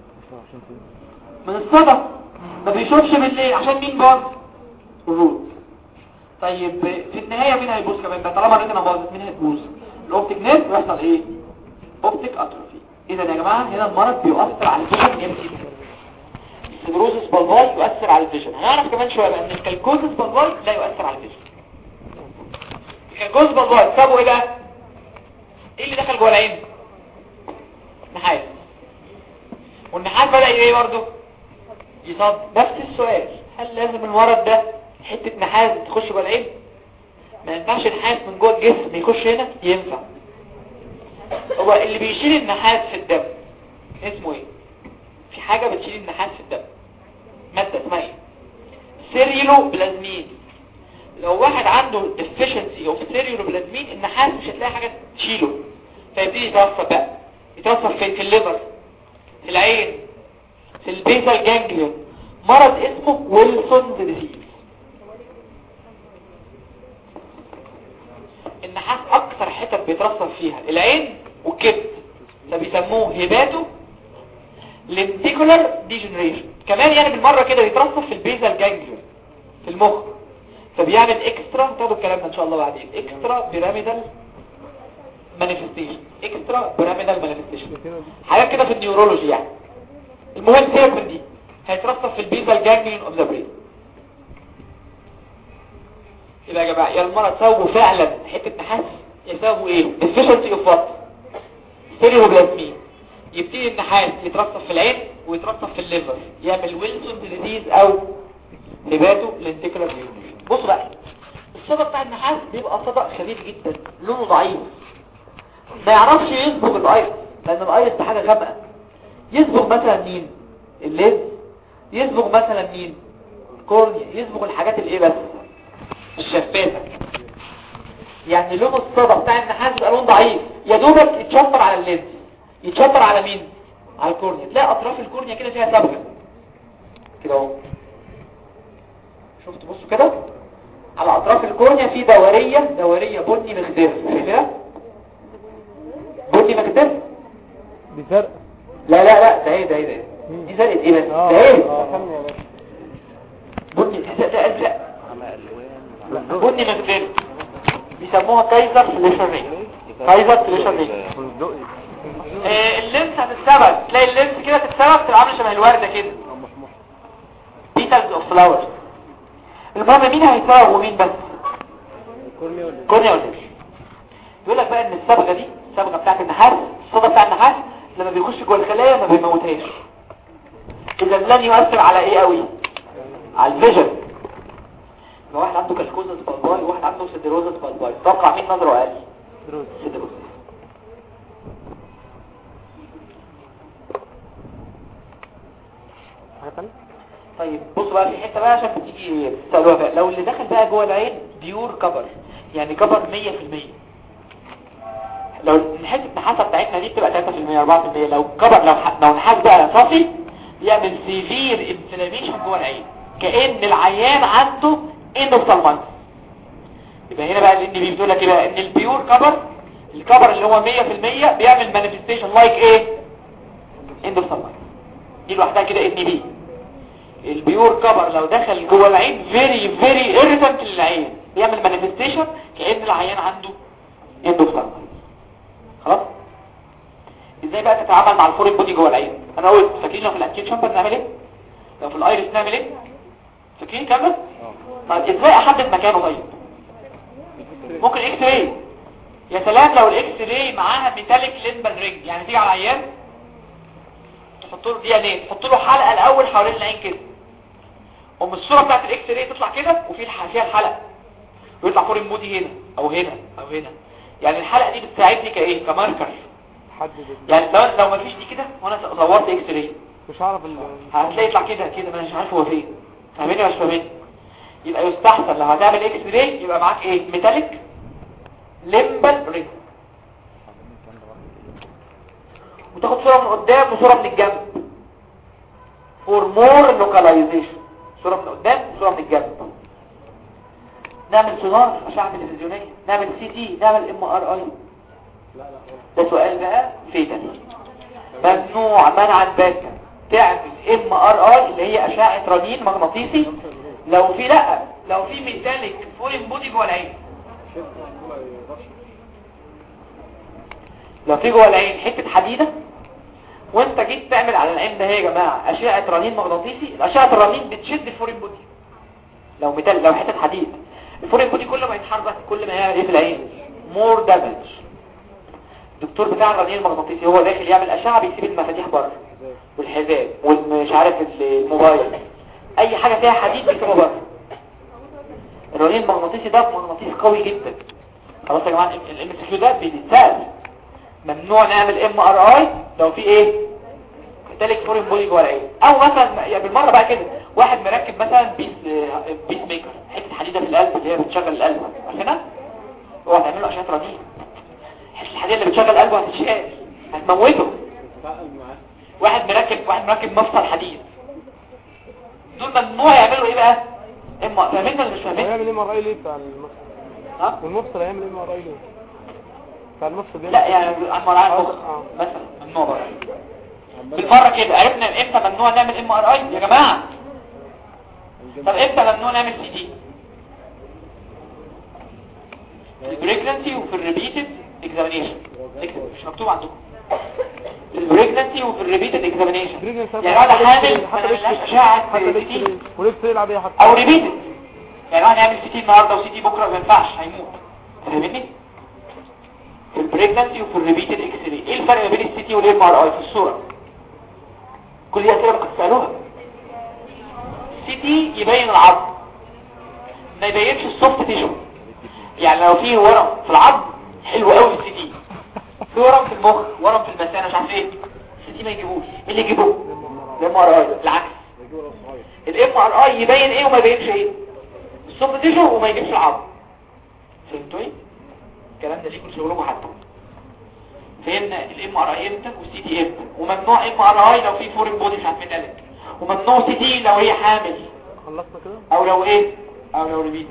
من الصدى ما بيشوفش بالليل عشان مين باظ الروت طيب في النهاية مين هيبوظ كمان بقى طالما الريتنا باظت مين هتبوظ الاوبتيك نيرف ويحصل ايه اوبتيك اتروفي اذا يا جماعة هنا المرض بيؤثر على الفيجن جامد جدا السيدروزس بالفاي يؤثر على الفيجن هنعرف كمان شوية بقى ان الكالكوزس بالفاي لا يؤثر على الفيجن الكالكوزس بالفاي سابوا ايه بقى ايه اللي دخل جوه العين نحاس والنحاس بدأ ايه برضه يصد نفس السؤال هل لازم المرض ده حتة نحاس تخش جوه العين ما ينفعش نحاس من جوه الجسم يخش هنا ينفع هو اللي بيشيل النحاس في الدم اسمه ايه في حاجة بتشيل النحاس في الدم مادة اسمها ايه سيريلو بلازمين لو واحد عنده deficiency of سيريلو بلازمين النحاس مش هتلاقي حاجة تشيله فيبتدي يتوصف بقى يتوصف في, في الليفر في العين في البيزال جانجليون مرض اسمه ويلسون ديزيز النحاس اكثر حتت بيترسب فيها العين والكبد فبيسموه هيباتو لنتيكولار ديجنريشن كمان يعني بالمرة كده بيترسب في البيزال جانجليون في المخ فبيعمل اكسترا تاخدوا الكلام ده ان شاء الله بعدين اكسترا بيراميدال مانيفستيشن اكسترا بيراميدال مانيفستيشن حاجات كده في النيورولوجي يعني المهم سيبك من دي هيترسب في البيزال جانجليون اوف ذا برين يبقى يا جماعه يا المرض سببه فعلا حته نحاس يا سببه ايه deficiency اوف وات ستيريوبلازمين يبتدي النحاس يترسب في العين ويترسب في الليفر يعمل ويلسون ديزيز او هباتو لنتيكولار ديجنريشن بصوا بقى الصدى بتاع النحاس بيبقى صدى خفيف جدا لونه ضعيف ما يعرفش يصبغ الايرس لان الايرس ده حاجه غامقه يصبغ مثلا مين الليد يصبغ مثلا مين الكورنيا يصبغ الحاجات الايه بس الشفافه يعني لون الصدى بتاع النحاس بيبقى لون ضعيف يا دوبك يتشفر على الليد يتشفر على مين على الكورنيا تلاقي اطراف الكورنيا كده فيها صبغه كده اهو شفت بصوا كده على اطراف الكورنيا في دورية دورية بني مخضر شايفها بني مخضر دي زرق لا لا لا ده ايه ده ايه ده إيه؟ دي زرقة ايه بس اه ده ايه اه حلو والله بني ده ده ازرق بني مخضر بيسموها كايزر فليشرينج كايزر فليشرينج آه، اللمس هتتسبب تلاقي اللمس كده تتسبب تبقى عامله شبه الورده كده بيتلز اوف فلاورز المهم مين هيتسبب ومين بس كورنيا ولا يقول لك بقى ان الصبغه دي الصبغه بتاعت النحاس الصدى بتاع النحاس لما بيخش جوه الخلايا ما بيموتهاش اذا لن يؤثر على ايه قوي على الفيجن لو واحد عنده كالكوزا بالباي وواحد عنده سيدروزا بالباي توقع مين نظره اقل سيدروزا حاجة تانية طيب بصوا بقى في حته بقى عشان تيجي تسالوها بقى لو اللي دخل بقى جوه العين بيور كبر يعني كبر 100% لو الحته النحاسه بتاعتنا دي بتبقى 3% 4% لو كبر لو ح- لو نحاس بقى صافي يعمل سيفير انفلاميشن جوه العين كأن العيان عنده اندوفتالمايتس يبقى هنا بقى الان بي بتقول لك ايه بقى ان البيور كبر الكبر اللي هو 100% بيعمل مانيفستيشن لايك ايه اندوفتالمايتس دي لوحدها كده ان بي البيور كبر لو دخل جوه العين فيري فيري irritant للعين بيعمل مانيفستيشن كأن العيان عنده اندوفتالمايتس خلاص ازاي بقى تتعامل مع الفورين بودي جوه العين انا قلت فاكرين لو في الاكيد شامبر نعمل ايه لو في الايرس نعمل ايه فاكرين الكلام ده طيب ازاي احدد مكانه طيب ممكن اكس راي يا سلام لو الاكس راي معاها ميتاليك لينبر رينج يعني تيجي على العيان تحط له دي ان ايه تحط له حلقه الاول حوالين العين كده ام الصوره بتاعت الاكس راي تطلع كده وفي الح- فيها الحلقه ويطلع فورين بودي هنا او هنا او هنا يعني الحلقه دي بتساعدني كايه كماركر حدد ال- يعني لو لو ما فيش دي كده وانا صورت اكس راي مش هعرف ال هتلاقي يطلع كده كده ما انا مش عارف هو فين فاهميني ولا مش فاهميني يبقى يستحسن لو هتعمل اكس راي يبقى معاك ايه ميتاليك ليمبل رينج وتاخد صوره من قدام وصوره من الجنب فور مور لوكاليزيشن صوره من قدام وصوره من الجنب نعمل سونار اشعه تلفزيونيه نعمل سي تي نعمل ام ار اي ده سؤال بقى فيتن ممنوع منعا باتا تعمل ام ار اي اللي هي اشعه رنين مغناطيسي لو في لا لو في ميتاليك فورين بودي جوه العين لو في جوه العين حته حديده وانت جيت تعمل على العين ده هي يا جماعه اشعه رنين مغناطيسي اشعه الرنين بتشد الفورين بودي لو ميتال لو حته حديد الفورين بودي كل ما يتحرك كل ما يعمل ايه في العين مور دامج الدكتور بتاع الرنين المغناطيسي هو داخل يعمل اشعه بيسيب المفاتيح بره والحذاء والمش عارف الموبايل اي حاجه فيها حديد بيسيبه بره الرنين المغناطيسي ده مغناطيس قوي جدا خلاص يا جماعه الام اس كيو ده بيتسال ممنوع نعمل ام ار اي لو في ايه ميتاليك فورين بولي جوه العين او مثلا يعني بالمره بقى كده واحد مركب مثلا بيس بيس ميكر حته حديده في القلب اللي هي بتشغل القلب عارفينها هو هتعمل له اشعه رنين حته الحديده اللي بتشغل قلبه هتتشال هتموته واحد مركب واحد مركب مفصل حديد دول ممنوع يعملوا ايه بقى اما فاهمين ولا مش فاهمين هيعمل ام ار اي ليه بتاع المفصل ها والمفصل هيعمل ام ار اي ليه بتاع المفصل بيعمل لا يعني عن مرعى المخ آه. مثلا ممنوع بقى بالمره كده عرفنا امتى ممنوع نعمل ام ار اي يا جماعه طب امتى ممنوع نعمل سي دي في البريجنسي وفي الريبيتد اكزامينيشن مش مكتوب عندكم في البريجنسي وفي الريبيتد اكزامينيشن بريجنس يعني واحده حامل ما حتى نعملهاش الاكس اشعه حتى سي الاكس تي والاكس راي العاديه حتى او ريبيتد يعني واحد يعمل سي تي النهارده وسي تي بكره ما ينفعش هيموت فاهمني في البريجنسي وفي الريبيتد اكس راي ايه الفرق ما بين السي تي والام ار اي في الصوره كل دي اسئله ممكن تسالوها السي تي يبين العظم ما يبينش السوفت تيشو يعني لو في ورم في العظم حلو قوي السي تي في ورم في المخ ورم في المثانه مش عارف ايه السي تي ما يجيبوش ايه اللي يجيبوه الام ار اي العكس الام ار اي يبين ايه وما يبينش ايه السوفت تيشو وما يجيبش العظم فهمتوا ايه الكلام ده ليكم شغلكم حتى فهمنا الام ار اي امتى والسي تي امتى وممنوع ام ار اي لو في فورين بودي مش عارف ميتاليك وممنوع سي تي لو هي حامل خلصنا كده او لو ايه او لو ريبيتد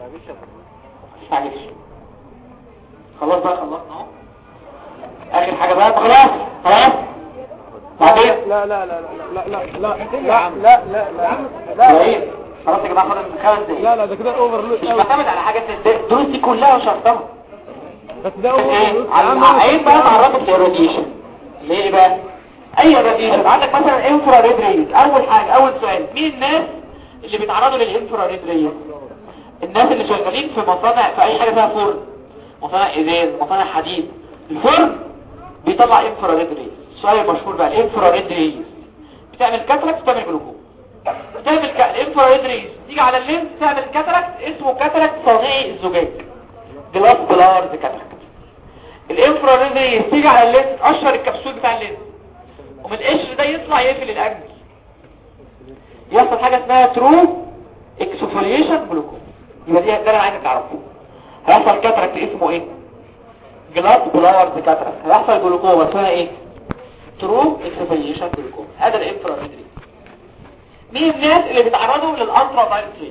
معلش خلاص بقى خلصنا اهو اخر حاجه بقى خلاص خلاص بعدين لا لا لا لا لا لا لا لا لا لا لا لا ايه خلاص يا جماعه فاضل خمس دقايق لا لا ده كده اوفر مش معتمد على حاجه الدروس دي كلها وشرطها بس ده اوفر ايه عايز بقى تعرفك الراديشن ليه بقى اي راديشن عندك مثلا انفراريد ريز اول حاجه اول سؤال مين الناس اللي بيتعرضوا للانفراريد ريز الناس اللي شغالين في مصانع في اي حاجه فيها فرن مصانع ازاز مصانع حديد الفرن بيطلع انفراريد ريز السؤال المشهور بقى الانفراريد ريز بتعمل كاتراكت بتعمل جلوكوز بتعمل ك... الانفراريد ريز تيجي على اللينس تعمل كاتراكت اسمه كاتراكت صناعي الزجاج جلاس بلارز كاتراكت الانفراريد ريز تيجي على اللينس تقشر الكبسول بتاع اللينس ومن القشر ده يطلع يقفل الانجل يحصل حاجه اسمها ترو اكسفوليشن جلوكوز يبقى دي ده انا عايزك تعرفه هيحصل كاتراكت اسمه ايه جلاس بلارز كاتراكت هيحصل جلوكوما اسمها ايه ترو اكسفوليشن جلوكوز هذا الانفراريد ريز مين الناس اللي بيتعرضوا للالترا فايلت ريز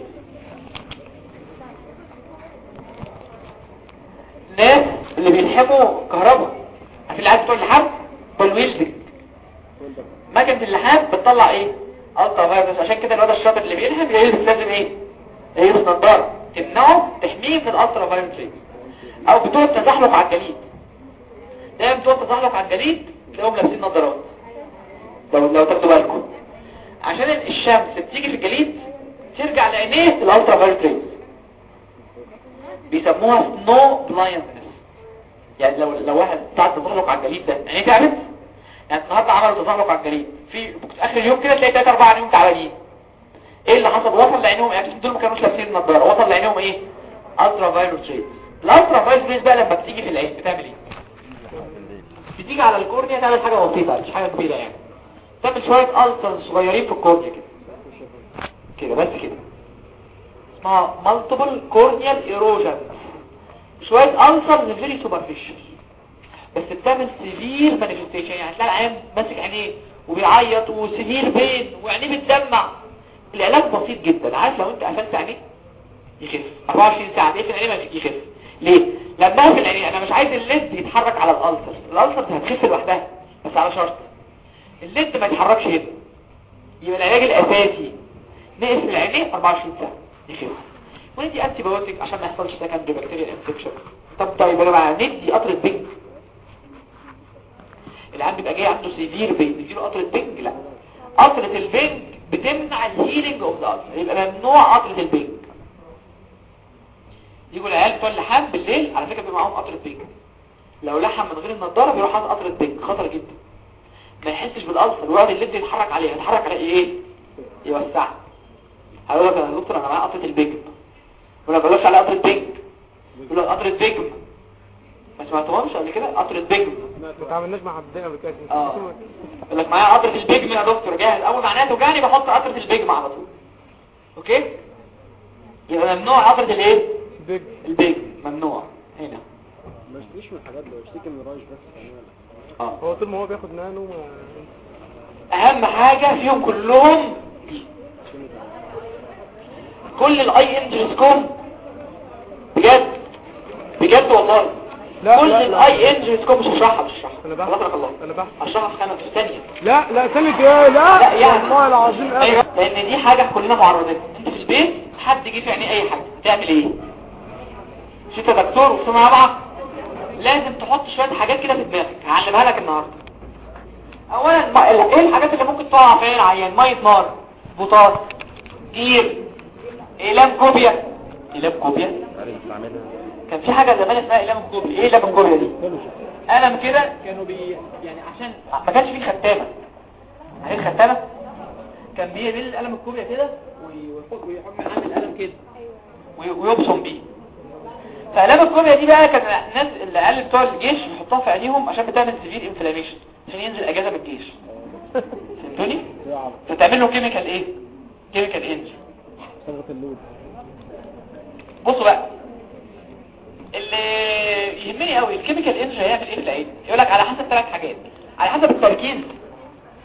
الناس اللي بيلحموا كهرباء في العادة بتوع اللحام والويلدنج مكنة اللحام بتطلع ايه الترا فايلت عشان كده الواد الشاطر اللي بيلحم يلبس لازم ايه يلبس نظاره تمنعه تحميه من الالترا فايلت ريز او بتوع التزحلق على الجليد دايما بتوع التزحلق على الجليد تلاقيهم لابسين نظارات لو لو تاخدوا بالكم عشان الشمس بتيجي في الجليد ترجع لعينيه الالترا فايلت ريز بيسموها سنو بلايندنس يعني لو لو واحد بتاع تزحلق على الجليد ده عينيه تعبت يعني النهارده عملوا تزحلق على الجليد في اخر اليوم كده تلاقي 3 4 عينيهم تعبانين ايه اللي حصل وصل لعينيهم اكيد دول ما كانوش لابسين النضاره وصل لعينيهم ايه الترا فايلت ريز الالترا فايلت ريز بقى لما بتيجي في العين بتعمل ايه بتيجي على الكورنيا تعمل حاجه بسيطه مش حاجه كبيره يعني تعمل شويه ألسر صغيرين في الكورنيا كده كده بس كده اسمها multiple corneal erosion شوية ألسر فيري سوبرفيشال بس بتعمل سيفير مانيفستيشن يعني تلاقي العيان ماسك عينيه وبيعيط وسيفير بين وعينيه بتدمع العلاج بسيط جدا عارف لو انت قفلت عينيك يخف 24 ساعة تقفل عينيه ما يخف ليه؟ لما اقفل عينيه انا مش عايز الليد يتحرك على الألسر الألسر هتخف لوحدها بس على شرط الليد ما يتحركش هنا يبقى العلاج الاساسي نقفل العينين 24 ساعه يخف وندي انتي بايوتيك عشان ما يحصلش سكندري بكتيريا انفكشن طب طيب انا بقى ندي قطره بنج العيان بيبقى جاي عنده سيفير بين نديله قطره بنج لا قطره البنج بتمنع الهيلينج اوف ذا يبقى ممنوع قطره البنج يجوا العيال بتوع اللحام بالليل على فكره بيبقى معاهم قطره بنج لو لحم من غير النضاره بيروح حاطط قطره بنج خطر جدا ما يحسش بالألسر ويقعد الليد يتحرك عليه يتحرك على ايه يوسعها هقول لك يا دكتور انا معايا قطره البيجم ولا بلاش على قطره بيجم يقول لك قطره بيجم ما سمعتهمش قبل كده قطره بيجم ما تعاملناش مع حد قبل كده اه يقول لك معايا قطره البيجم يا دكتور جاهز اول ما عينيها توجعني بحط قطره البيجم على طول اوكي يبقى ممنوع قطره الايه بيج البيجم ممنوع هنا ما اشتريش من الحاجات دي اشتكي من رايش بس يعني اه هو طول ما هو بياخد نانو ما اهم حاجة فيهم كلهم دي كل الاي انجلسكوم بجد بجد والله لا، كل لا، لا. الاي انجلسكوم مش هشرحها مش هشرحها انا بحث خلاص الله انا بحث هشرحها في خمس ثانية لا لا ثانية ايه لا لا يعني والله العظيم ايوه ابدا لان دي حاجة كلنا معرضين انت في البيت حد يجي في عينيه اي حاجة تعمل ايه مش انت دكتور وفي سنة رابعة لازم تحط شوية حاجات كده في دماغك هعلمها لك النهاردة اولا ما- ايه الحاجات اللي ممكن تقع في عين العيان مية نار بطاط جير اقلام كوبيا اقلام كوبيا عارف بعملها كان في حاجة زمان اسمها اقلام كوبيا ايه اقلام كوبيا دي قلم كده كانوا بي يعني عشان ما كانش فيه ختامة عارف ختامة كان بيعمل القلم الكوبيا كده وي- ويحط ويحط عند القلم كده وي- ويبصم بيه فقلم الكوبيا دي بقى كان الناس اللي قال بتوع الجيش يحطوها في عينيهم عشان بتعمل سيفير انفلاميشن عشان ينزل اجازة من الجيش فهمتوني؟ فتعمل له كيميكال ايه؟ كيميكال انجن صبغة اللود بصوا بقى اللي يهمني قوي الكيميكال انجن هيعمل ايه في العين يقول لك على حسب ثلاث حاجات على حسب التركيز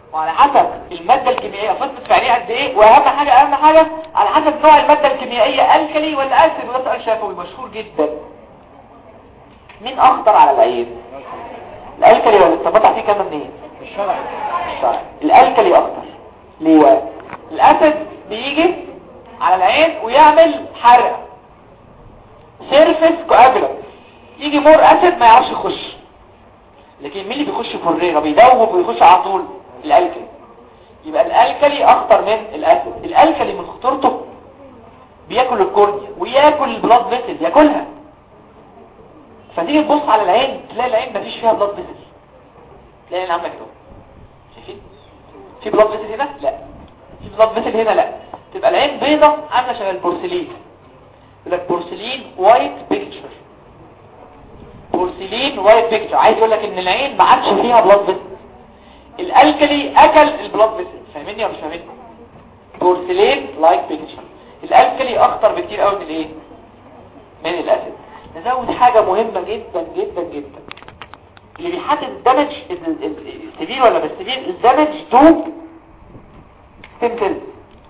وعلى حسب المادة الكيميائية فصلت في عينيه قد ايه واهم حاجة اهم حاجة على حسب نوع المادة الكيميائية الكلي ولا اسيد وده سؤال شفوي مشهور جدا مين اخطر على العين الالكلي ولا الثبات فيه كام منين الشرعي الشرعي الالكلي اخطر ليه بقى؟ الاسيد بيجي على العين ويعمل حرق سيرفيس كوابيلانس يجي مور اسيد ما يعرفش يخش لكن مين اللي بيخش في الريغه بيدوب ويخش على طول الالكلي يبقى الالكلي اخطر من الاسيد الالكلي من خطورته بياكل الكورنيا وياكل البلاد فيسل ياكلها فتيجي تبص على العين تلاقي العين مفيش فيها بلاد فيسل تلاقي العين عامله كده شايفين في بلاد فيسل هنا لا في بلاد فيسل هنا لا تبقى العين بيضة عامله شبه البورسلين يقول لك بورسلين وايت بيكتشر بورسلين وايت بيكتشر عايز يقول لك ان العين ما عادش فيها بلاد فيسل الالكلي اكل البلاد فيسل فاهميني ولا مش فاهميني بورسلين لايك بيكتشر الالكلي اخطر بكتير قوي من الايه من الاسيد نزود حاجة مهمة جدا جدا جدا اللي بيحدد الدمج السبيل ولا مش سبيل الدمج تو سيمبل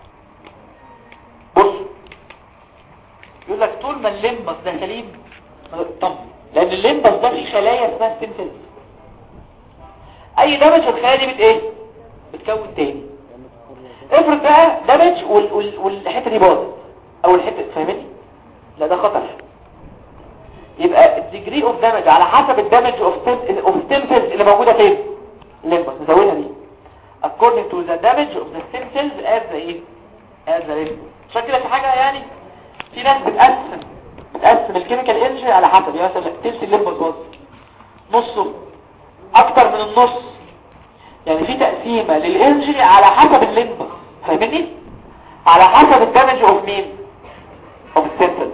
بص يقول لك طول ما الليمبس ده سليم طب لان الليمبس ده فيه خلايا اسمها ستيم سيلز اي دمج الخلايا دي بت ايه بتكون تاني افرض بقى دمج وال- وال- والحته دي باظت او الحته فاهمني لا ده خطر يبقى الديجري اوف دامج على حسب الدامج اوف اوف ستيم سيلز اللي موجوده فين الليمبس نزودها دي according to the damage of the stem cells as the ايه as the lymph عشان كده في حاجه يعني في ناس بتقسم بتقسم الكيميكال انرجي على حسب يعني مثلا تلت الليمبس باظ نصه اكتر من النص يعني في تقسيمه للانرجي على حسب الليمبس فاهمني على حسب الدامج اوف مين اوف الستيم سيلز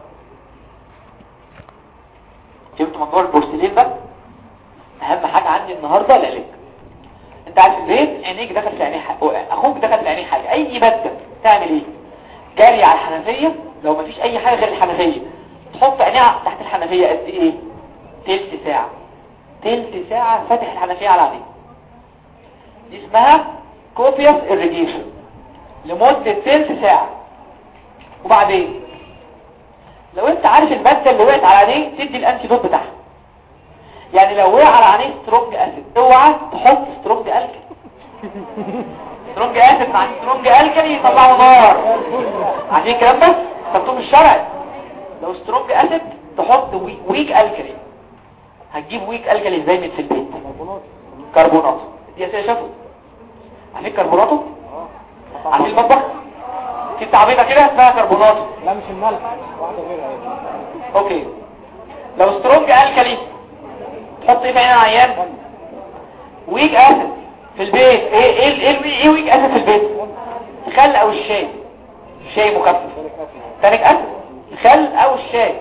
فهمتوا موضوع البورسلين بقى اهم حاجة عندي النهاردة العلاج انت عارف البيت عينيك دخل في عينيه حاجة اخوك دخل في عينيه حاجة اي مادة تعمل ايه جاري على الحنفية لو مفيش اي حاجة غير الحنفية تحط عينيها تحت الحنفية قد ايه تلت ساعة تلت ساعة فاتح الحنفية على عينيه دي اسمها كوبيوس irrigation لمدة تلت ساعة وبعدين لو انت عارف المادة اللي وقعت على عينيه تدي الانتي دوت بتاعها يعني لو وقع على عينيه سترونج اسيد اوعى تحط سترونج الكلي سترونج اسيد مع سترونج الكلي يطلعوا نار عارفين الكلام ده مكتوب الشرعي لو سترونج اسيد تحط وي- ويك الكلي هتجيب ويك الكلي ازاي من في البيت كربونات دي اسئله شافوا عارفين كربوناته عارفين المطبخ في تعبيطه كده اسمها كربوناته لا مش الملح واحدة غيرها ايه اوكي لو سترونج الكالي تحط ايه في عين العيان ويك اسيد في البيت ايه ايه ايه, ايه, إيه ويك اسيد في البيت خل او الشاي شاي مكثف تانيك اسيد خل او الشاي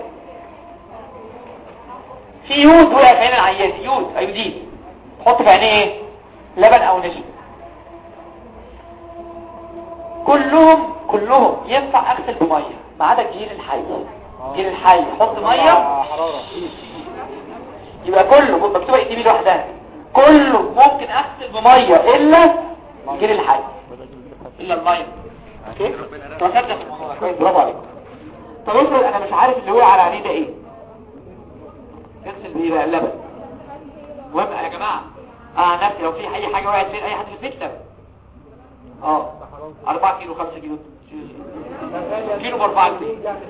في يود وقع في عين العيان يود ايودين تحط في عينيه ايه لبن او نشا كلهم كلهم ينفع اغسل بميه ما عدا الجيل الحي الجيل الحي حط ميه حرارة يبقى كله مكتوبه اي تي بي لوحدها كله ممكن اغسل بميه الا الجيل الحي الا الميه اوكي توصلت في الموضوع ده كويس برافو عليك طب افرض انا مش عارف اللي وقع على عينيه ده ايه اغسل بايه بقى اللبن المهم يا جماعه اه نفسي لو في اي حاجه وقعت فين اي حد في البيت لبن اه 4 كيلو 5 كيلو كيلو ب 4 كيلو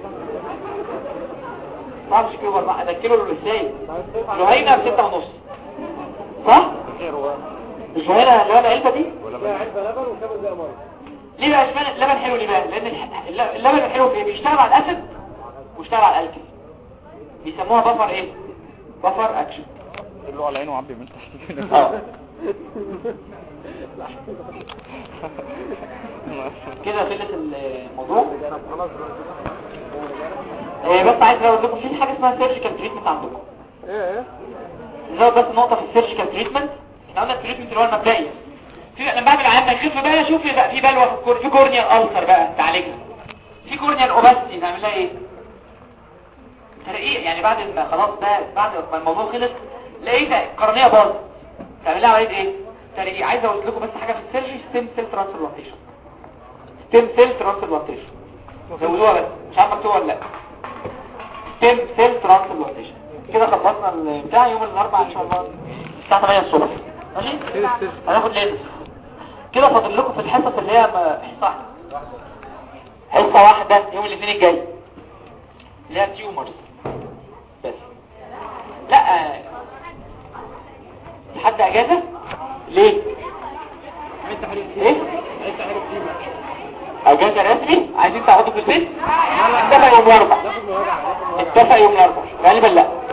ما مش كيلو ب 4 ده كيلو ازاي الهينه ب 6 ونص صح مش هنا اللي هو العلبه دي لا علبة لبن وكام زي مية ليه بقى اشمعنى اللبن حلو ليه بقى لان الح- الل- اللبن الحلو في ايه بيشتغل على الاسيد ويشتغل على الالكل بيسموها بفر ايه بفر اكشن اللي هو على عينه وعبي من تحت كده اه كده خلص الموضوع إيه بس عايز اقول لكم في حاجه اسمها سيرجيكال تريتمنت عندكم ايه ايه نزود بس نقطه في السيرجيكال تريتمنت احنا قلنا التريتمنت اللي هو المبدئي في لما بعمل عيان يخف بقى شوف بقى في بلوه في الكور في كورنيال ألسر بقى تعالجها في كورنيال اوباستي نعمل لها ايه ترقيق يعني بعد ما خلاص بقى بعد ما الموضوع خلص لقيت القرنيه باظت تعمل لها عمليه ايه تاني ايه عايز اقول لكم بس حاجه في السيرجي ستيم سيل ترانسبلانتيشن ستيم سيل ترانسبلانتيشن زودوها بس مش عارف مكتوبه ولا لا ستيم سيل ترانسبلانتيشن كده خلصنا البتاع يوم الاربعاء ان شاء الله الساعه 8 الصبح ماشي هناخد ليزر كده فاضل لكم في الحصص اللي هي ما- حصه واحده حصه واحده يوم الاثنين الجاي اللي هي تيومرز بس لا لحد اجازه ليه ايه اجازه رسمي عايزين تقعدوا في البيت اتفق يوم الاربعاء اتفق يوم الاربعاء غالبا لا